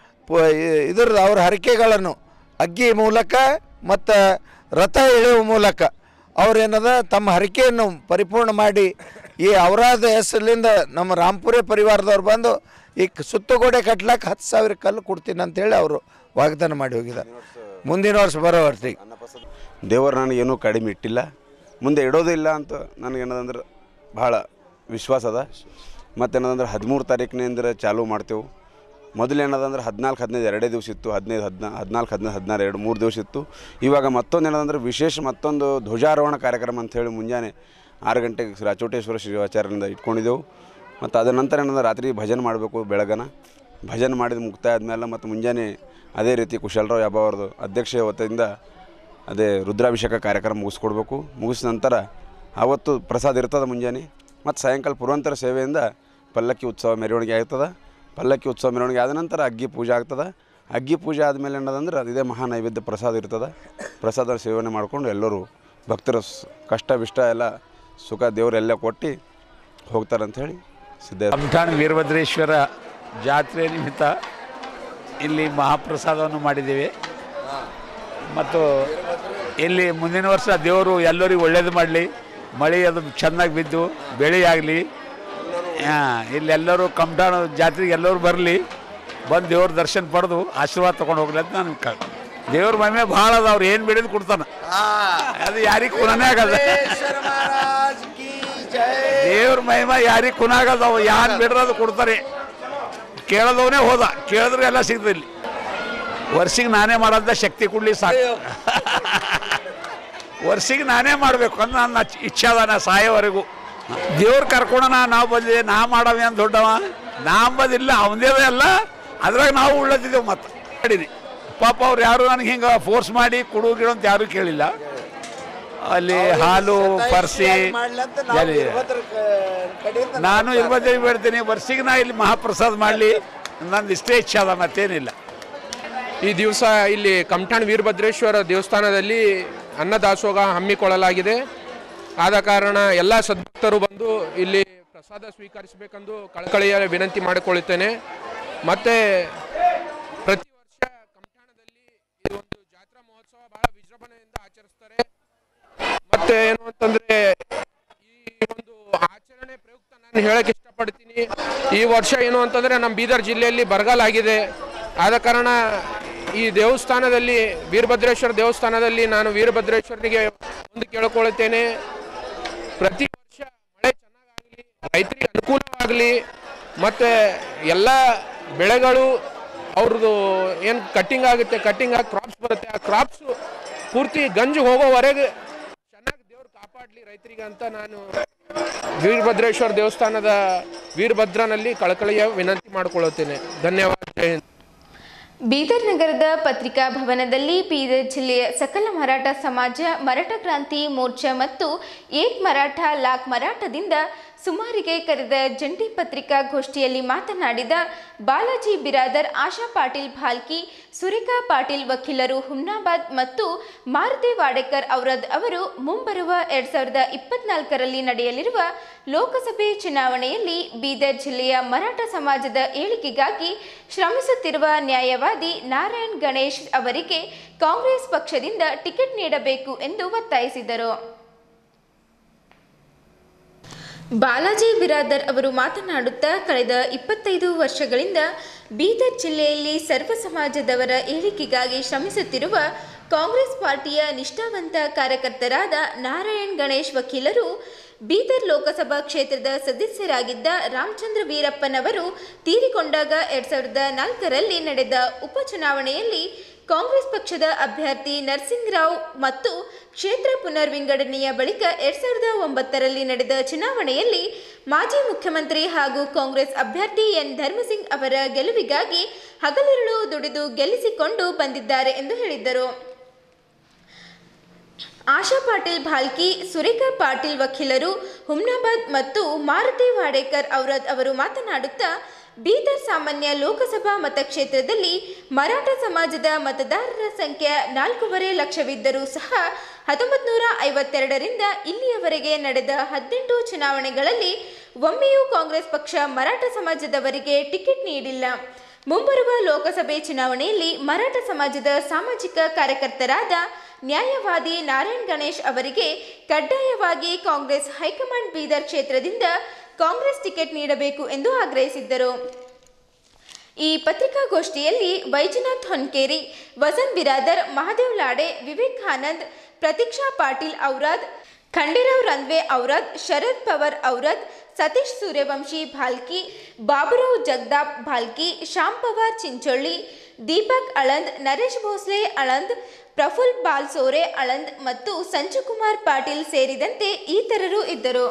ಪ- ಇ- ಇದ್ರ ಅವ್ರ ಹರಕೆಗಳನ್ನು ಅಗ್ಗಿ ಮೂಲಕ ಮತ್ತು ರಥ ಎಳೆಯುವ ಮೂಲಕ ಅವ್ರೇನದ ತಮ್ಮ ಹರಕೆಯನ್ನು ಪರಿಪೂರ್ಣ ಮಾಡಿ ಈ ಔರಾದ ಹೆಸರಿಂದ ನಮ್ಮ ರಾಂಪುರೆ ಪರಿವಾರದವ್ರು ಬಂದು ಈ ಕ- ಸುತ್ತಗೋಡೆ ಕಟ್ಲಕ್ಕೆ ಹತ್ತು ಸಾವಿರ ಕಲ್ಲು ಕೊಡ್ತೀನಿ ಅಂತೇಳಿ ಅವರು ವಾಗ್ದಾನ ಮಾಡಿ ಹೋಗಿದ್ದಾರೆ ಮುಂದಿನ ವರ್ಷ ಬರೋ ವರ್ಷಿಗೆ ದೇವರು ನನಗೇನೂ ಕಡಿಮೆ ಇಟ್ಟಿಲ್ಲ ಮುಂದೆ ಇಡೋದೇ ಇಲ್ಲ ಅಂತ ನನಗೇನದಂದ್ರೆ ಭಾಳ ವಿಶ್ವಾಸ ಅದ ಮತ್ತೇನದಂದ್ರೆ ಹದಿಮೂರು ತಾರೀಕಿನಿಂದ ಚಾಲೂ ಮಾಡ್ತೇವೆ ಮೊದಲು ಏನದಂದ್ರೆ ಹದಿನಾಲ್ಕು ಹದಿನೈದು ಎರಡೇ ದಿವಸ ಇತ್ತು ಹದಿನೈದು ಹದಿನಾ ಹದಿನಾಲ್ಕು ಹದಿನೈದು ಹದಿನಾರು ಎರಡು ಮೂರು ದಿವಸ ಇತ್ತು ಇವಾಗ ಮತ್ತೊಂದು ಏನದಂದ್ರೆ ವಿಶೇಷ ಮತ್ತೊಂದು ಧ್ವಜಾರೋಹಣ ಕಾರ್ಯಕ್ರಮ ಅಂಥೇಳಿ ಮುಂಜಾನೆ ಆರು ಗಂಟೆಗೆ ಶ್ರೀ ರಾಚೋಟೇಶ್ವರ ಶಿವಾಚಾರ್ಯರಿಂದ ಇಟ್ಕೊಂಡಿದ್ದೆವು ಮತ್ತು ಅದ ನಂತರ ಏನಂದ್ರೆ ರಾತ್ರಿ ಭಜನೆ ಮಾಡಬೇಕು ಬೆಳಗನ ಭಜನೆ ಮಾಡಿದ ಮುಕ್ತಾಯ ಆದಮೇಲೆ ಮತ್ತು ಮುಂಜಾನೆ ಅದೇ ರೀತಿ ಕುಶಲರಾವ್ ಯಾಬ ಅವ್ರದ್ದು ಅಧ್ಯಕ್ಷ ವತಿಯಿಂದ ಅದೇ ರುದ್ರಾಭಿಷೇಕ ಕಾರ್ಯಕ್ರಮ ಮುಗಿಸ್ಕೊಡ್ಬೇಕು ಮುಗಿಸಿದ ನಂತರ ಆವತ್ತು ಪ್ರಸಾದ ಇರ್ತದೆ ಮುಂಜಾನೆ ಮತ್ತು ಸಾಯಂಕಾಲ ಪುರಂತರ ಸೇವೆಯಿಂದ ಪಲ್ಲಕ್ಕಿ ಉತ್ಸವ ಮೆರವಣಿಗೆ ಆಗ್ತದೆ ಪಲ್ಲಕ್ಕಿ ಉತ್ಸವ ಮೆರವಣಿಗೆ ಆದ ನಂತರ ಅಗ್ಗಿ ಪೂಜೆ ಆಗ್ತದೆ ಅಗ್ಗಿ ಪೂಜೆ ಆದಮೇಲೆ ಏನದಂದ್ರೆ ಅದು ಇದೇ ಮಹಾ ನೈವೇದ್ಯ ಪ್ರಸಾದ ಇರ್ತದೆ ಪ್ರಸಾದ ಸೇವನೆ ಮಾಡಿಕೊಂಡು ಎಲ್ಲರೂ ಭಕ್ತರ ಸ್- ಕಷ್ಟ ವಿಷ್ಟ ಎಲ್ಲ ಸುಖ ದೇವರೆಲ್ಲ ಕೊಟ್ಟು ಹೋಗ್ತಾರೆ ಅಂಥೇಳಿ ಸಿದ್ಧ ಕಂಠಾಣ ವೀರಭದ್ರೇಶ್ವರ ಜಾತ್ರೆ ನಿಮಿತ್ತ ಇಲ್ಲಿ ಮಹಾಪ್ರಸಾದವನ್ನು ಮಾಡಿದ್ದೇವೆ ಮತ್ತು ಇಲ್ಲಿ ಮುಂದಿನ ವರ್ಷ ದೇವರು ಎಲ್ಲರಿಗೂ ಒಳ್ಳೇದು ಮಾಡಲಿ ಮಳೆ ಅದು ಚೆನ್ನಾಗಿ ಬಿದ್ದು ಬೆಳೆ ಆಗಲಿ ಇಲ್ಲೆಲ್ಲರೂ ಕಂಠಾಣ ಜಾತ್ರೆಗೆ ಎಲ್ಲರೂ ಬರಲಿ ಬಂದು ದೇವ್ರ ದರ್ಶನ ಪಡೆದು ಆಶೀರ್ವಾದ ತೊಗೊಂಡು ಹೋಗ್ಲಿ ಅಂತ ನಾನು ಕ ದೇವ್ರ ಮಹಿಮೆ ಭಾಳ ಅದ ಅವ್ರು ಏನು ಬೇಡಿದ್ರು ಕೊಡ್ತಾನೆ ಅದು ಯಾರಿಗೆ ಕುಣನೇ ಆಗಲ್ಲ ದೇವ್ರ ಮಹಿಮಾ ಯಾರಿಗೆ ಕುನಾಗದ ಅವ ಯಾರು ಬಿಡ್ರದು ಕೊಡ್ತಾರೆ ಕೇಳದವನೇ ಹೋದ ಕೇಳಿದ್ರೆ ಎಲ್ಲ ಸಿಗ್ತದೆ ಇಲ್ಲಿ ವರ್ಷಿಗೆ ನಾನೇ ಮಾಡೋದ ಶಕ್ತಿ ಕೊಡ್ಲಿ ಸಾಕು ವರ್ಷಿಗೆ ನಾನೇ ಮಾಡಬೇಕು ಅಂತ ನನ್ನ ಇಚ್ಛೆ ಅದ ನಾ ಸಾಯೋವರೆಗೂ ದೇವ್ರು ಕರ್ಕೊಂಡನ ನಾವು ಬಂದಿದೆ ನಾ ಮಾಡವೆ ಅಂತ ದೊಡ್ಡವ ನಾ ಅಂಬದಿಲ್ಲ ಅವನದೇ ಅಲ್ಲ ಅದ್ರಾಗ ನಾವು ಉಳ್ಳದಿದ್ದೇವೆ ಮತ್ತೆ ಮಾಡಿನಿ ಪಾಪ ಅವ್ರು ಯಾರು ನನಗೆ ಹಿಂಗೆ ಫೋರ್ಸ್ ಮಾಡಿ ಕೊಡು ಗಿಡು ಅಂತ ಯಾರೂ ಕೇಳಿಲ್ಲ ಅಲ್ಲಿ ಹಾಲು ಪರ್ಸಿ ಎಲ್ಲಿ? ನಾನು ಇರ್ಬದ್ರಿ ಬೇಡ್ತೀನಿ ವರ್ಷಿಗೆ ನಾ ಇಲ್ಲಿ ಮಹಾಪ್ರಸಾದ ಮಾಡಲಿ ನಂದು ಇಷ್ಟೇ ಇಚ್ಛೆ ಅದ ಮತ್ತೇನಿಲ್ಲ ಈ ದಿವಸ ಇಲ್ಲಿ ಕಮಠಾಣ್ ವೀರಭದ್ರೇಶ್ವರ ದೇವಸ್ಥಾನದಲ್ಲಿ ಅನ್ನದಾಸೋಹ ಹಮ್ಮಿಕೊಳ್ಳಲಾಗಿದೆ ಆದ ಕಾರಣ ಎಲ್ಲ ಸದ್ಭಕ್ತರು ಬಂದು ಇಲ್ಲಿ ಪ್ರಸಾದ ಸ್ವೀಕರಿಸಬೇಕೆಂದು ಕಳಕಳಿಯ ವಿನಂತಿ ಮಾಡಿಕೊಳ್ಳುತ್ತೇನೆ ಮತ್ತು ಪ್ರತಿ ವರ್ಷ ಕಮಠಾಣದಲ್ಲಿ ಈ ಒಂದು ಜಾತ್ರಾ ಮಹೋತ್ಸವ ಬಹಳ ವಿಜೃಂಭಣೆಯಿಂದ ಆಚರಿಸ್ತಾರೆ ಮತ್ತೆ ಏನು ಅಂತಂದ್ರೆ ಈ ಒಂದು ಆಚರಣೆ ಪ್ರಯುಕ್ತ ನಾನು ಹೇಳಕ್ ಇಷ್ಟಪಡ್ತೀನಿ ಈ ವರ್ಷ ಏನು ಅಂತಂದ್ರೆ ನಮ್ಮ ಬೀದರ್ ಜಿಲ್ಲೆಯಲ್ಲಿ ಬರಗಾಲ ಆಗಿದೆ ಆದ ಕಾರಣ ಈ ದೇವಸ್ಥಾನದಲ್ಲಿ ವೀರಭದ್ರೇಶ್ವರ ದೇವಸ್ಥಾನದಲ್ಲಿ ನಾನು ವೀರಭದ್ರೇಶ್ವರನಿಗೆ ಒಂದು ಕೇಳಿಕೊಳ್ಳುತ್ತೇನೆ ಪ್ರತಿ ವರ್ಷ ಮಳೆ ಚೆನ್ನಾಗಾಗಲಿ ರೈತರಿಗೆ ಅನುಕೂಲವಾಗಲಿ ಮತ್ತು ಎಲ್ಲ ಬೆಳೆಗಳು ಅವ್ರದ್ದು ಏನು ಕಟ್ಟಿಂಗ್ ಆಗುತ್ತೆ ಕಟ್ಟಿಂಗ್ ಆಗಿ ಕ್ರಾಪ್ಸ್ ಬರುತ್ತೆ ಆ ಕ್ರಾಪ್ಸು ಪೂರ್ತಿ ಗಂಜು ಹೋಗೋವರೆಗೆ ಚೆನ್ನಾಗಿ ದೇವ್ರು ಕಾಪಾಡಲಿ ರೈತರಿಗೆ ಅಂತ ನಾನು ವೀರಭದ್ರೇಶ್ವರ ದೇವಸ್ಥಾನದ ವೀರಭದ್ರನಲ್ಲಿ ಕಳಕಳಿಯ ವಿನಂತಿ ಮಾಡಿಕೊಳ್ಳುತ್ತೇನೆ ಧನ್ಯವಾದ ಜೈ ಹಿಂದ್ ಬೀದರ್ ನಗರದ ಪತ್ರಿಕಾ ಭವನದಲ್ಲಿ ಬೀದರ್ ಜಿಲ್ಲೆಯ ಸಕಲ ಮರಾಠ ಸಮಾಜ ಮರಾಠ ಕ್ರಾಂತಿ ಮೋರ್ಚಾ ಮತ್ತು ಏಕ್ ಮರಾಠ ಲಾಕ್ ಮರಾಠದಿಂದ ಸುಮಾರಿಗೆ ಕರೆದ ಜಂಟಿ ಪತ್ರಿಕಾಗೋಷ್ಠಿಯಲ್ಲಿ ಮಾತನಾಡಿದ ಬಾಲಾಜಿ ಬಿರಾದರ್ ಆಶಾ ಪಾಟೀಲ್ ಭಾಲ್ಕಿ ಸುರೇಖಾ ಪಾಟೀಲ್ ವಕೀಲರು ಹುಮ್ನಾಬಾದ್ ಮತ್ತು ಮಾರುತಿ ವಾಡೇಕರ್ ಔರದ್ ಅವರು ಮುಂಬರುವ ಎರಡ್ ಸಾವಿರದ ಇಪ್ಪತ್ನಾಲ್ಕರಲ್ಲಿ ನಡೆಯಲಿರುವ ಲೋಕಸಭೆ ಚುನಾವಣೆಯಲ್ಲಿ ಬೀದರ್ ಜಿಲ್ಲೆಯ ಮರಾಠ ಸಮಾಜದ ಏಳಿಗೆಗಾಗಿ ಶ್ರಮಿಸುತ್ತಿರುವ ನ್ಯಾಯವಾದಿ ನಾರಾಯಣ್ ಗಣೇಶ್ ಅವರಿಗೆ ಕಾಂಗ್ರೆಸ್ ಪಕ್ಷದಿಂದ ಟಿಕೆಟ್ ನೀಡಬೇಕು ಎಂದು ಒತ್ತಾಯಿಸಿದರು ಬಾಲಾಜಿ ಬಿರಾದರ್ ಅವರು ಮಾತನಾಡುತ್ತಾ ಕಳೆದ ಇಪ್ಪತ್ತೈದು ವರ್ಷಗಳಿಂದ ಬೀದರ್ ಜಿಲ್ಲೆಯಲ್ಲಿ ಸರ್ವ ಸಮಾಜದವರ ಏಳಿಗೆಗಾಗಿ ಶ್ರಮಿಸುತ್ತಿರುವ ಕಾಂಗ್ರೆಸ್ ಪಾರ್ಟಿಯ ನಿಷ್ಠಾವಂತ ಕಾರ್ಯಕರ್ತರಾದ ನಾರಾಯಣ್ ಗಣೇಶ್ ವಕೀಲರು ಬೀದರ್ ಲೋಕಸಭಾ ಕ್ಷೇತ್ರದ ಸದಸ್ಯರಾಗಿದ್ದ ರಾಮಚಂದ್ರ ವೀರಪ್ಪನವರು ತೀರಿಕೊಂಡಾಗ ಎರಡ್ ಸಾವಿರದ ನಾಲ್ಕರಲ್ಲಿ ನಡೆದ ಉಪಚುನಾವಣೆಯಲ್ಲಿ ಕಾಂಗ್ರೆಸ್ ಪಕ್ಷದ ಅಭ್ಯರ್ಥಿ ನರಸಿಂಗರಾವ್ ಮತ್ತು ಕ್ಷೇತ್ರ ಪುನರ್ವಿಂಗಡಣೆಯ ಬಳಿಕ ಎರಡ್ ಸಾವಿರದ ಒಂಬತ್ತರಲ್ಲಿ ನಡೆದ ಚುನಾವಣೆಯಲ್ಲಿ ಮಾಜಿ ಮುಖ್ಯಮಂತ್ರಿ ಹಾಗೂ ಕಾಂಗ್ರೆಸ್ ಅಭ್ಯರ್ಥಿ ಎನ್ ಧರ್ಮಸಿಂಗ್ ಅವರ ಗೆಲುವಿಗಾಗಿ ಹಗಲಿರುಳು ದುಡಿದು ಗೆಲ್ಲಿಸಿಕೊಂಡು ಬಂದಿದ್ದಾರೆ ಎಂದು ಹೇಳಿದ್ದರು ಆಶಾ ಪಾಟೀಲ್ ಭಾಲ್ಕಿ ಸುರೇಖಾ ಪಾಟೀಲ್ ವಕೀಲರು ಹುಮ್ನಾಬಾದ್ ಮತ್ತು ಮಾರುತಿ ವಾಡೇಕರ್ ಔರದ್ ಅವರು ಮಾತನಾಡುತ್ತಾ ಬೀದರ್ ಸಾಮಾನ್ಯ ಲೋಕಸಭಾ ಮತಕ್ಷೇತ್ರದಲ್ಲಿ ಮರಾಠ ಸಮಾಜದ ಮತದಾರರ ಸಂಖ್ಯೆ ನಾಲ್ಕೂವರೆ ಲಕ್ಷವಿದ್ದರೂ ಸಹ ಹತ್ತೊಂಬತ್ತು ನೂರ ಐವತ್ತೆರಡರಿಂದ ಇಲ್ಲಿಯವರೆಗೆ ನಡೆದ ಹದಿನೆಂಟು ಚುನಾವಣೆಗಳಲ್ಲಿ ಒಮ್ಮೆಯೂ ಕಾಂಗ್ರೆಸ್ ಪಕ್ಷ ಮರಾಠ ಸಮಾಜದವರಿಗೆ ಟಿಕೆಟ್ ನೀಡಿಲ್ಲ ಮುಂಬರುವ ಲೋಕಸಭೆ ಚುನಾವಣೆಯಲ್ಲಿ ಮರಾಠ ಸಮಾಜದ ಸಾಮಾಜಿಕ ಕಾರ್ಯಕರ್ತರಾದ ನ್ಯಾಯವಾದಿ ನಾರಾಯಣ್ ಗಣೇಶ್ ಅವರಿಗೆ ಕಡ್ಡಾಯವಾಗಿ ಕಾಂಗ್ರೆಸ್ ಹೈಕಮಾಂಡ್ ಬೀದರ್ ಕ್ಷೇತ್ರದಿಂದ ಕಾಂಗ್ರೆಸ್ ಟಿಕೆಟ್ ನೀಡಬೇಕು ಎಂದು ಆಗ್ರಹಿಸಿದ್ದರು ಈ ಪತ್ರಿಕಾಗೋಷ್ಠಿಯಲ್ಲಿ ವೈಜನಾಥ್ ಹೊನ್ಕೇರಿ ವಸಂತ್ ಬಿರಾದರ್ ಮಹಾದೇವ್ ಲಾಡೆ ವಿವೇಕ್ ಆನಂದ್ ಪ್ರತೀಕ್ಷಾ ಪಾಟೀಲ್ ಔರಾದ್ ಖಂಡೇರಾವ್ ರಂದ್ವೆ ಔರಾದ್ ಶರದ್ ಪವರ್ ಔರಾದ್ ಸತೀಶ್ ಸೂರ್ಯವಂಶಿ ಭಾಲ್ಕಿ ಬಾಬುರಾವ್ ಜಗದಾಪ್ ಭಾಲ್ಕಿ ಶ್ಯಾಮ್ ಪವಾರ್ ಚಿಂಚೊಳ್ಳಿ ದೀಪಕ್ ಅಳಂದ್ ನರೇಶ್ ಭೋಸ್ಲೆ ಅಳಂದ್ ಪ್ರಫುಲ್ ಬಾಲ್ಸೋರೆ ಅಳಂದ್ ಮತ್ತು ಸಂಜುಕುಮಾರ್ ಪಾಟೀಲ್ ಸೇರಿದಂತೆ ಇತರರು ಇದ್ದರು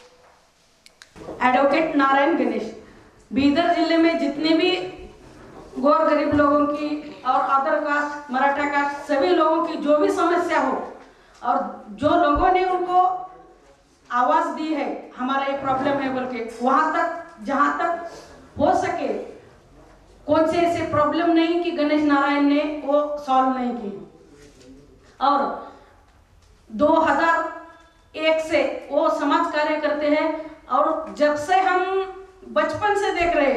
एडवोकेट नारायण गणेश बीदर जिले में जितने भी गौर गरीब लोगों की और अदर कास्ट मराठा कास्ट सभी लोगों की जो भी समस्या हो और जो लोगों ने उनको आवाज दी है हमारा ये प्रॉब्लम है बोल के वहां तक जहां तक हो सके कौन से ऐसे प्रॉब्लम नहीं कि गणेश नारायण ने वो सॉल्व नहीं की और 2001 से वो समाज कार्य करते हैं और जब से हम बचपन से देख रहे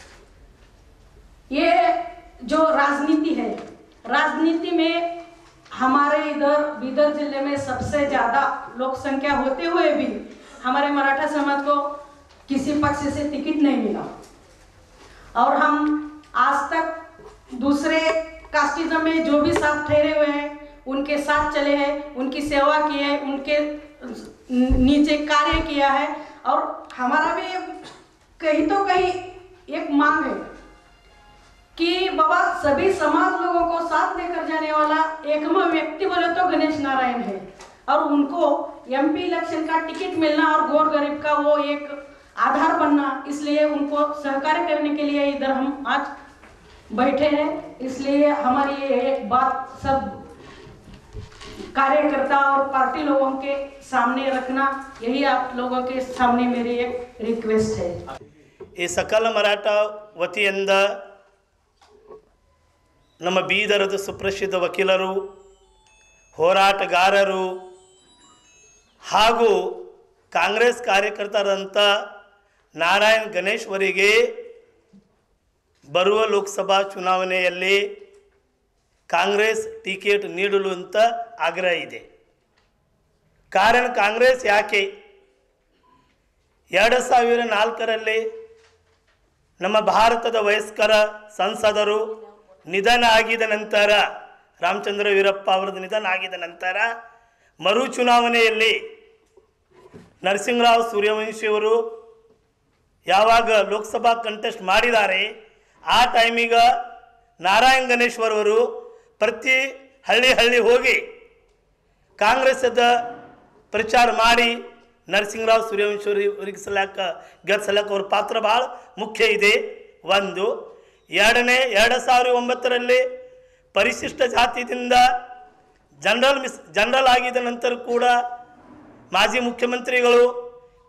ये जो राजनीति है राजनीति में हमारे इधर बीदर जिले में सबसे ज्यादा लोक संख्या होते हुए भी हमारे मराठा समाज को किसी पक्ष से टिकट नहीं मिला और हम आज तक दूसरे कास्टिज्म में जो भी साथ ठहरे हुए हैं उनके साथ चले हैं उनकी सेवा की है उनके नीचे कार्य किया है और हमारा भी कहीं तो कहीं एक मांग है कि बाबा सभी समाज लोगों को साथ लेकर जाने वाला एकमेव व्यक्ति बोले तो गणेश नारायण है और उनको एमपी इलेक्शन का टिकट मिलना और गौर गरीब का वो एक आधार बनना इसलिए उनको सहकार्य करने के लिए इधर हम आज बैठे हैं इसलिए हमारी ये एक बात सब कार्यकर्ता और पार्टी लोगों के सामने रखना यही आप लोगों के सामने मेरी एक रिक्वेस्ट है ಈ ಸಕಲ ಮರಾಠ ವತಿಯಿಂದ ನಮ್ಮ ಬೀದರದ ಸುಪ್ರಸಿದ್ಧ ವಕೀಲರು ಹೋರಾಟಗಾರರು ಹಾಗೂ ಕಾಂಗ್ರೆಸ್ ಕಾರ್ಯಕರ್ತರಂಥ ನಾರಾಯಣ್ ಗಣೇಶ್ವರಿಗೆ ಬರುವ ಲೋಕಸಭಾ ಚುನಾವಣೆಯಲ್ಲಿ ಕಾಂಗ್ರೆಸ್ ಟಿಕೆಟ್ ನೀಡಲು ಅಂತ ಆಗ್ರಹ ಇದೆ ಕಾರಣ ಕಾಂಗ್ರೆಸ್ ಯಾಕೆ ಎರಡು ಸಾವಿರ ನಾಲ್ಕರಲ್ಲಿ ನಮ್ಮ ಭಾರತದ ವಯಸ್ಕರ ಸಂಸದರು ನಿಧನ ಆಗಿದ ನಂತರ ರಾಮಚಂದ್ರ ವೀರಪ್ಪ ಅವರದ್ದು ನಿಧನ ಆಗಿದ ನಂತರ ಮರು ಚುನಾವಣೆಯಲ್ಲಿ ನರಸಿಂಹರಾವ್ ಸೂರ್ಯವಂಶಿಯವರು ಯಾವಾಗ ಲೋಕಸಭಾ ಕಂಟೆಸ್ಟ್ ಮಾಡಿದ್ದಾರೆ ಆ ಟೈಮಿಗ ನಾರಾಯಣ್ ಗಣೇಶ್ವರ್ ಅವರು ಪ್ರತಿ ಹಳ್ಳಿ ಹಳ್ಳಿ ಹೋಗಿ ಕಾಂಗ್ರೆಸ್ಸದ ಪ್ರಚಾರ ಮಾಡಿ ನರಸಿಂಹರಾವ್ ಸೂರ್ಯವಂಶಿ ಅವರಿಗೆ ಸಲಕ ಗೆಲ್ಸಲಕ್ಕ ಅವ್ರ ಪಾತ್ರ ಭಾಳ ಮುಖ್ಯ ಇದೆ ಒಂದು ಎರಡನೇ ಎರಡು ಸಾವಿರ ಒಂಬತ್ತರಲ್ಲಿ ಪರಿಶಿಷ್ಟ ಜಾತಿಯಿಂದ ಜನರಲ್ ಮಿಸ್ ಜನರಲ್ ಆಗಿದ ನಂತರ ಕೂಡ ಮಾಜಿ ಮುಖ್ಯಮಂತ್ರಿಗಳು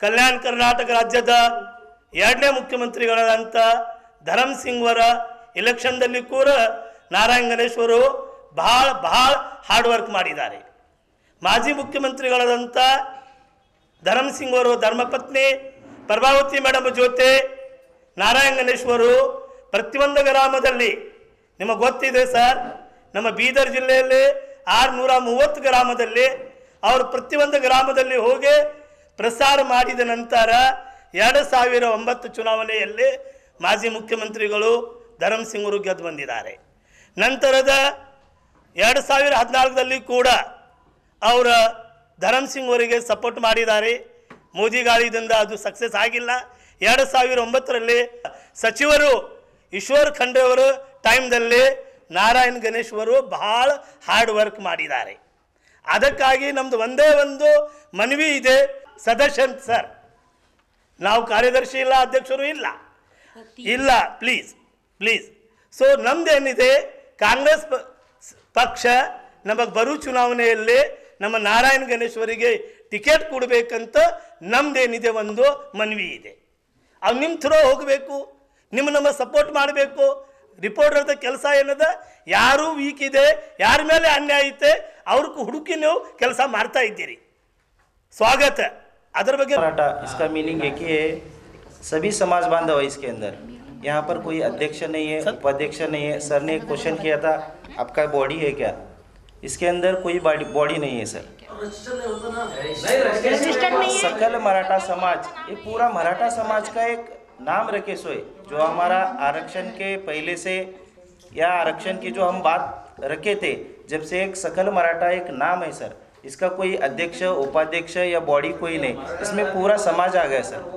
ಕಲ್ಯಾಣ ಕರ್ನಾಟಕ ರಾಜ್ಯದ ಎರಡನೇ ಮುಖ್ಯಮಂತ್ರಿಗಳಾದಂಥ ಧರಮ್ ಸಿಂಗ್ ಅವರ ಎಲೆಕ್ಷನ್ದಲ್ಲಿ ಕೂಡ ನಾರಾಯಣ್ ಗಣೇಶ್ವರು ಬಹಳ ಬಹಳ ಹಾರ್ಡ್ ವರ್ಕ್ ಮಾಡಿದ್ದಾರೆ ಮಾಜಿ ಮುಖ್ಯಮಂತ್ರಿಗಳಾದಂಥ ಧರಮ್ ಸಿಂಗ್ ಅವರು ಧರ್ಮಪತ್ನಿ ಪ್ರಭಾವತಿ ಮೇಡಮ್ ಜೊತೆ ನಾರಾಯಣ ಗಣೇಶ್ವರು ಪ್ರತಿಯೊಂದು ಗ್ರಾಮದಲ್ಲಿ ನಿಮಗೆ ಗೊತ್ತಿದೆ ಸರ್ ನಮ್ಮ ಬೀದರ್ ಜಿಲ್ಲೆಯಲ್ಲಿ ಆರುನೂರ ಮೂವತ್ತು ಗ್ರಾಮದಲ್ಲಿ ಅವರು ಪ್ರತಿಯೊಂದು ಗ್ರಾಮದಲ್ಲಿ ಹೋಗಿ ಪ್ರಸಾರ ಮಾಡಿದ ನಂತರ ಎರಡು ಸಾವಿರ ಒಂಬತ್ತು ಚುನಾವಣೆಯಲ್ಲಿ ಮಾಜಿ ಮುಖ್ಯಮಂತ್ರಿಗಳು ಧರಮ್ ಸಿಂಗ್ ಅವರು ಗೆದ್ದು ಬಂದಿದ್ದಾರೆ ನಂತರದ ಎರಡು ಸಾವಿರ ಹದಿನಾಲ್ಕರಲ್ಲಿ ಕೂಡ ಅವರ ಧರಮ್ ಸಿಂಗ್ ಅವರಿಗೆ ಸಪೋರ್ಟ್ ಮಾಡಿದ್ದಾರೆ ಮೋದಿ ಗಾಳಿದಿಂದ ಅದು ಸಕ್ಸಸ್ ಆಗಿಲ್ಲ ಎರಡು ಸಾವಿರ ಒಂಬತ್ತರಲ್ಲಿ ಸಚಿವರು ಈಶ್ವರ್ ಖಂಡ್ರೆ ಅವರು ಟೈಮ್ದಲ್ಲಿ ನಾರಾಯಣ್ ಗಣೇಶ್ ಅವರು ಬಹಳ ಹಾರ್ಡ್ ವರ್ಕ್ ಮಾಡಿದ್ದಾರೆ ಅದಕ್ಕಾಗಿ ನಮ್ಮದು ಒಂದೇ ಒಂದು ಮನವಿ ಇದೆ ಸದಸ್ಯ ಸರ್ ನಾವು ಕಾರ್ಯದರ್ಶಿ ಇಲ್ಲ ಅಧ್ಯಕ್ಷರು ಇಲ್ಲ ಇಲ್ಲ ಪ್ಲೀಸ್ ಪ್ಲೀಸ್ ಸೊ ನಮ್ದೇನಿದೆ ಕಾಂಗ್ರೆಸ್ ಪ- ಪಕ್ಷ ನಮಗೆ ಬರೋ ಚುನಾವಣೆಯಲ್ಲಿ ನಮ್ಮ ನಾರಾಯಣ ಗಣೇಶ್ವರಿಗೆ ಟಿಕೆಟ್ ಕೊಡಬೇಕಂತ ನಮ್ದೇನಿದೆ ಒಂದು ಮನವಿ ಇದೆ ಅದು ನಿಮ್ಮ ಥ್ರೋ ಹೋಗಬೇಕು ನಿಮ್ಮ ನಮ್ಮ ಸಪೋರ್ಟ್ ಮಾಡಬೇಕು ರಿಪೋರ್ಟರ್ದ ಕೆಲಸ ಏನದ ಯಾರು ವೀಕ್ ಇದೆ ಯಾರ ಮೇಲೆ ಅನ್ಯಾಯ ಐತೆ ಅವ್ರಿಗೆ ಹುಡುಕಿ ನೀವು ಕೆಲಸ ಮಾಡ್ತಾ ಇದ್ದೀರಿ ಸ್ವಾಗತ ಅದ್ರ ಬಗ್ಗೆ मराठा इसका मीनिंग एक ही है सभी समाज बांधव है इसके अंदर यहाँ पर कोई अध्यक्ष नहीं है उपाध्यक्ष नहीं है सर ने एक क्वेश्चन किया था आपका बॉडी है क्या इसके अंदर कोई बॉडी बॉडी नहीं है सर सकल मराठा समाज ये पूरा मराठा समाज का एक नाम रखे सोए जो हमारा आरक्षण के पहले से या आरक्षण की जो हम बात रखे थे जब से एक सकल मराठा एक नाम है सर इसका कोई अध्यक्ष उपाध्यक्ष या बॉडी कोई नहीं इसमें पूरा समाज आ गया सर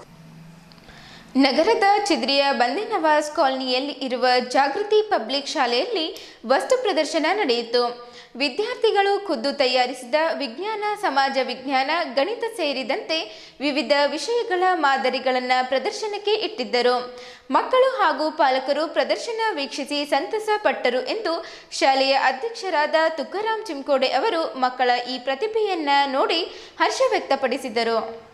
ನಗರದ ಚಿದ್ರಿಯ ಬಂದೇನವಾಸ್ ಕಾಲನಿಯಲ್ಲಿ ಇರುವ ಜಾಗೃತಿ ಪಬ್ಲಿಕ್ ಶಾಲೆಯಲ್ಲಿ ವಸ್ತು ಪ್ರದರ್ಶನ ನಡೆಯಿತು ವಿದ್ಯಾರ್ಥಿಗಳು ಖುದ್ದು ತಯಾರಿಸಿದ ವಿಜ್ಞಾನ ಸಮಾಜ ವಿಜ್ಞಾನ ಗಣಿತ ಸೇರಿದಂತೆ ವಿವಿಧ ವಿಷಯಗಳ ಮಾದರಿಗಳನ್ನು ಪ್ರದರ್ಶನಕ್ಕೆ ಇಟ್ಟಿದ್ದರು ಮಕ್ಕಳು ಹಾಗೂ ಪಾಲಕರು ಪ್ರದರ್ಶನ ವೀಕ್ಷಿಸಿ ಸಂತಸ ಪಟ್ಟರು ಎಂದು ಶಾಲೆಯ ಅಧ್ಯಕ್ಷರಾದ ತುಕಾರಾಮ್ ಚಿಮ್ಕೋಡೆ ಅವರು ಮಕ್ಕಳ ಈ ಪ್ರತಿಭೆಯನ್ನ ನೋಡಿ ಹರ್ಷ ವ್ಯಕ್ತಪಡಿಸಿದರು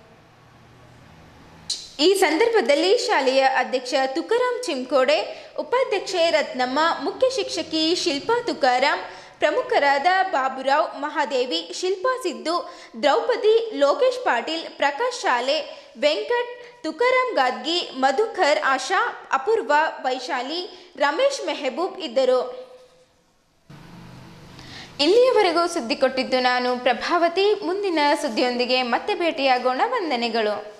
ಈ ಸಂದರ್ಭದಲ್ಲಿ ಶಾಲೆಯ ಅಧ್ಯಕ್ಷ ತುಕಾರಾಮ್ ಚಿಮ್ಕೋಡೆ ಉಪಾಧ್ಯಕ್ಷೆ ರತ್ನಮ್ಮ ಮುಖ್ಯ ಶಿಕ್ಷಕಿ ಶಿಲ್ಪಾ ತುಕಾರಾಮ್ ಪ್ರಮುಖರಾದ ಬಾಬುರಾವ್ ಮಹಾದೇವಿ ಶಿಲ್ಪಾ ಸಿದ್ದು ದ್ರೌಪದಿ ಲೋಕೇಶ್ ಪಾಟೀಲ್ ಪ್ರಕಾಶ್ ಶಾಲೆ ವೆಂಕಟ್ ತುಕಾರಾಮ್ ಗಾದ್ಗಿ ಮಧುಕರ್ ಆಶಾ ಅಪೂರ್ವ ವೈಶಾಲಿ ರಮೇಶ್ ಮೆಹಬೂಬ್ ಇದ್ದರು ಇಲ್ಲಿಯವರೆಗೂ ಸುದ್ದಿ ಕೊಟ್ಟಿದ್ದು ನಾನು ಪ್ರಭಾವತಿ ಮುಂದಿನ ಸುದ್ದಿಯೊಂದಿಗೆ ಮತ್ತೆ ಭೇಟಿಯಾಗೋಣ ವಂದನೆಗಳು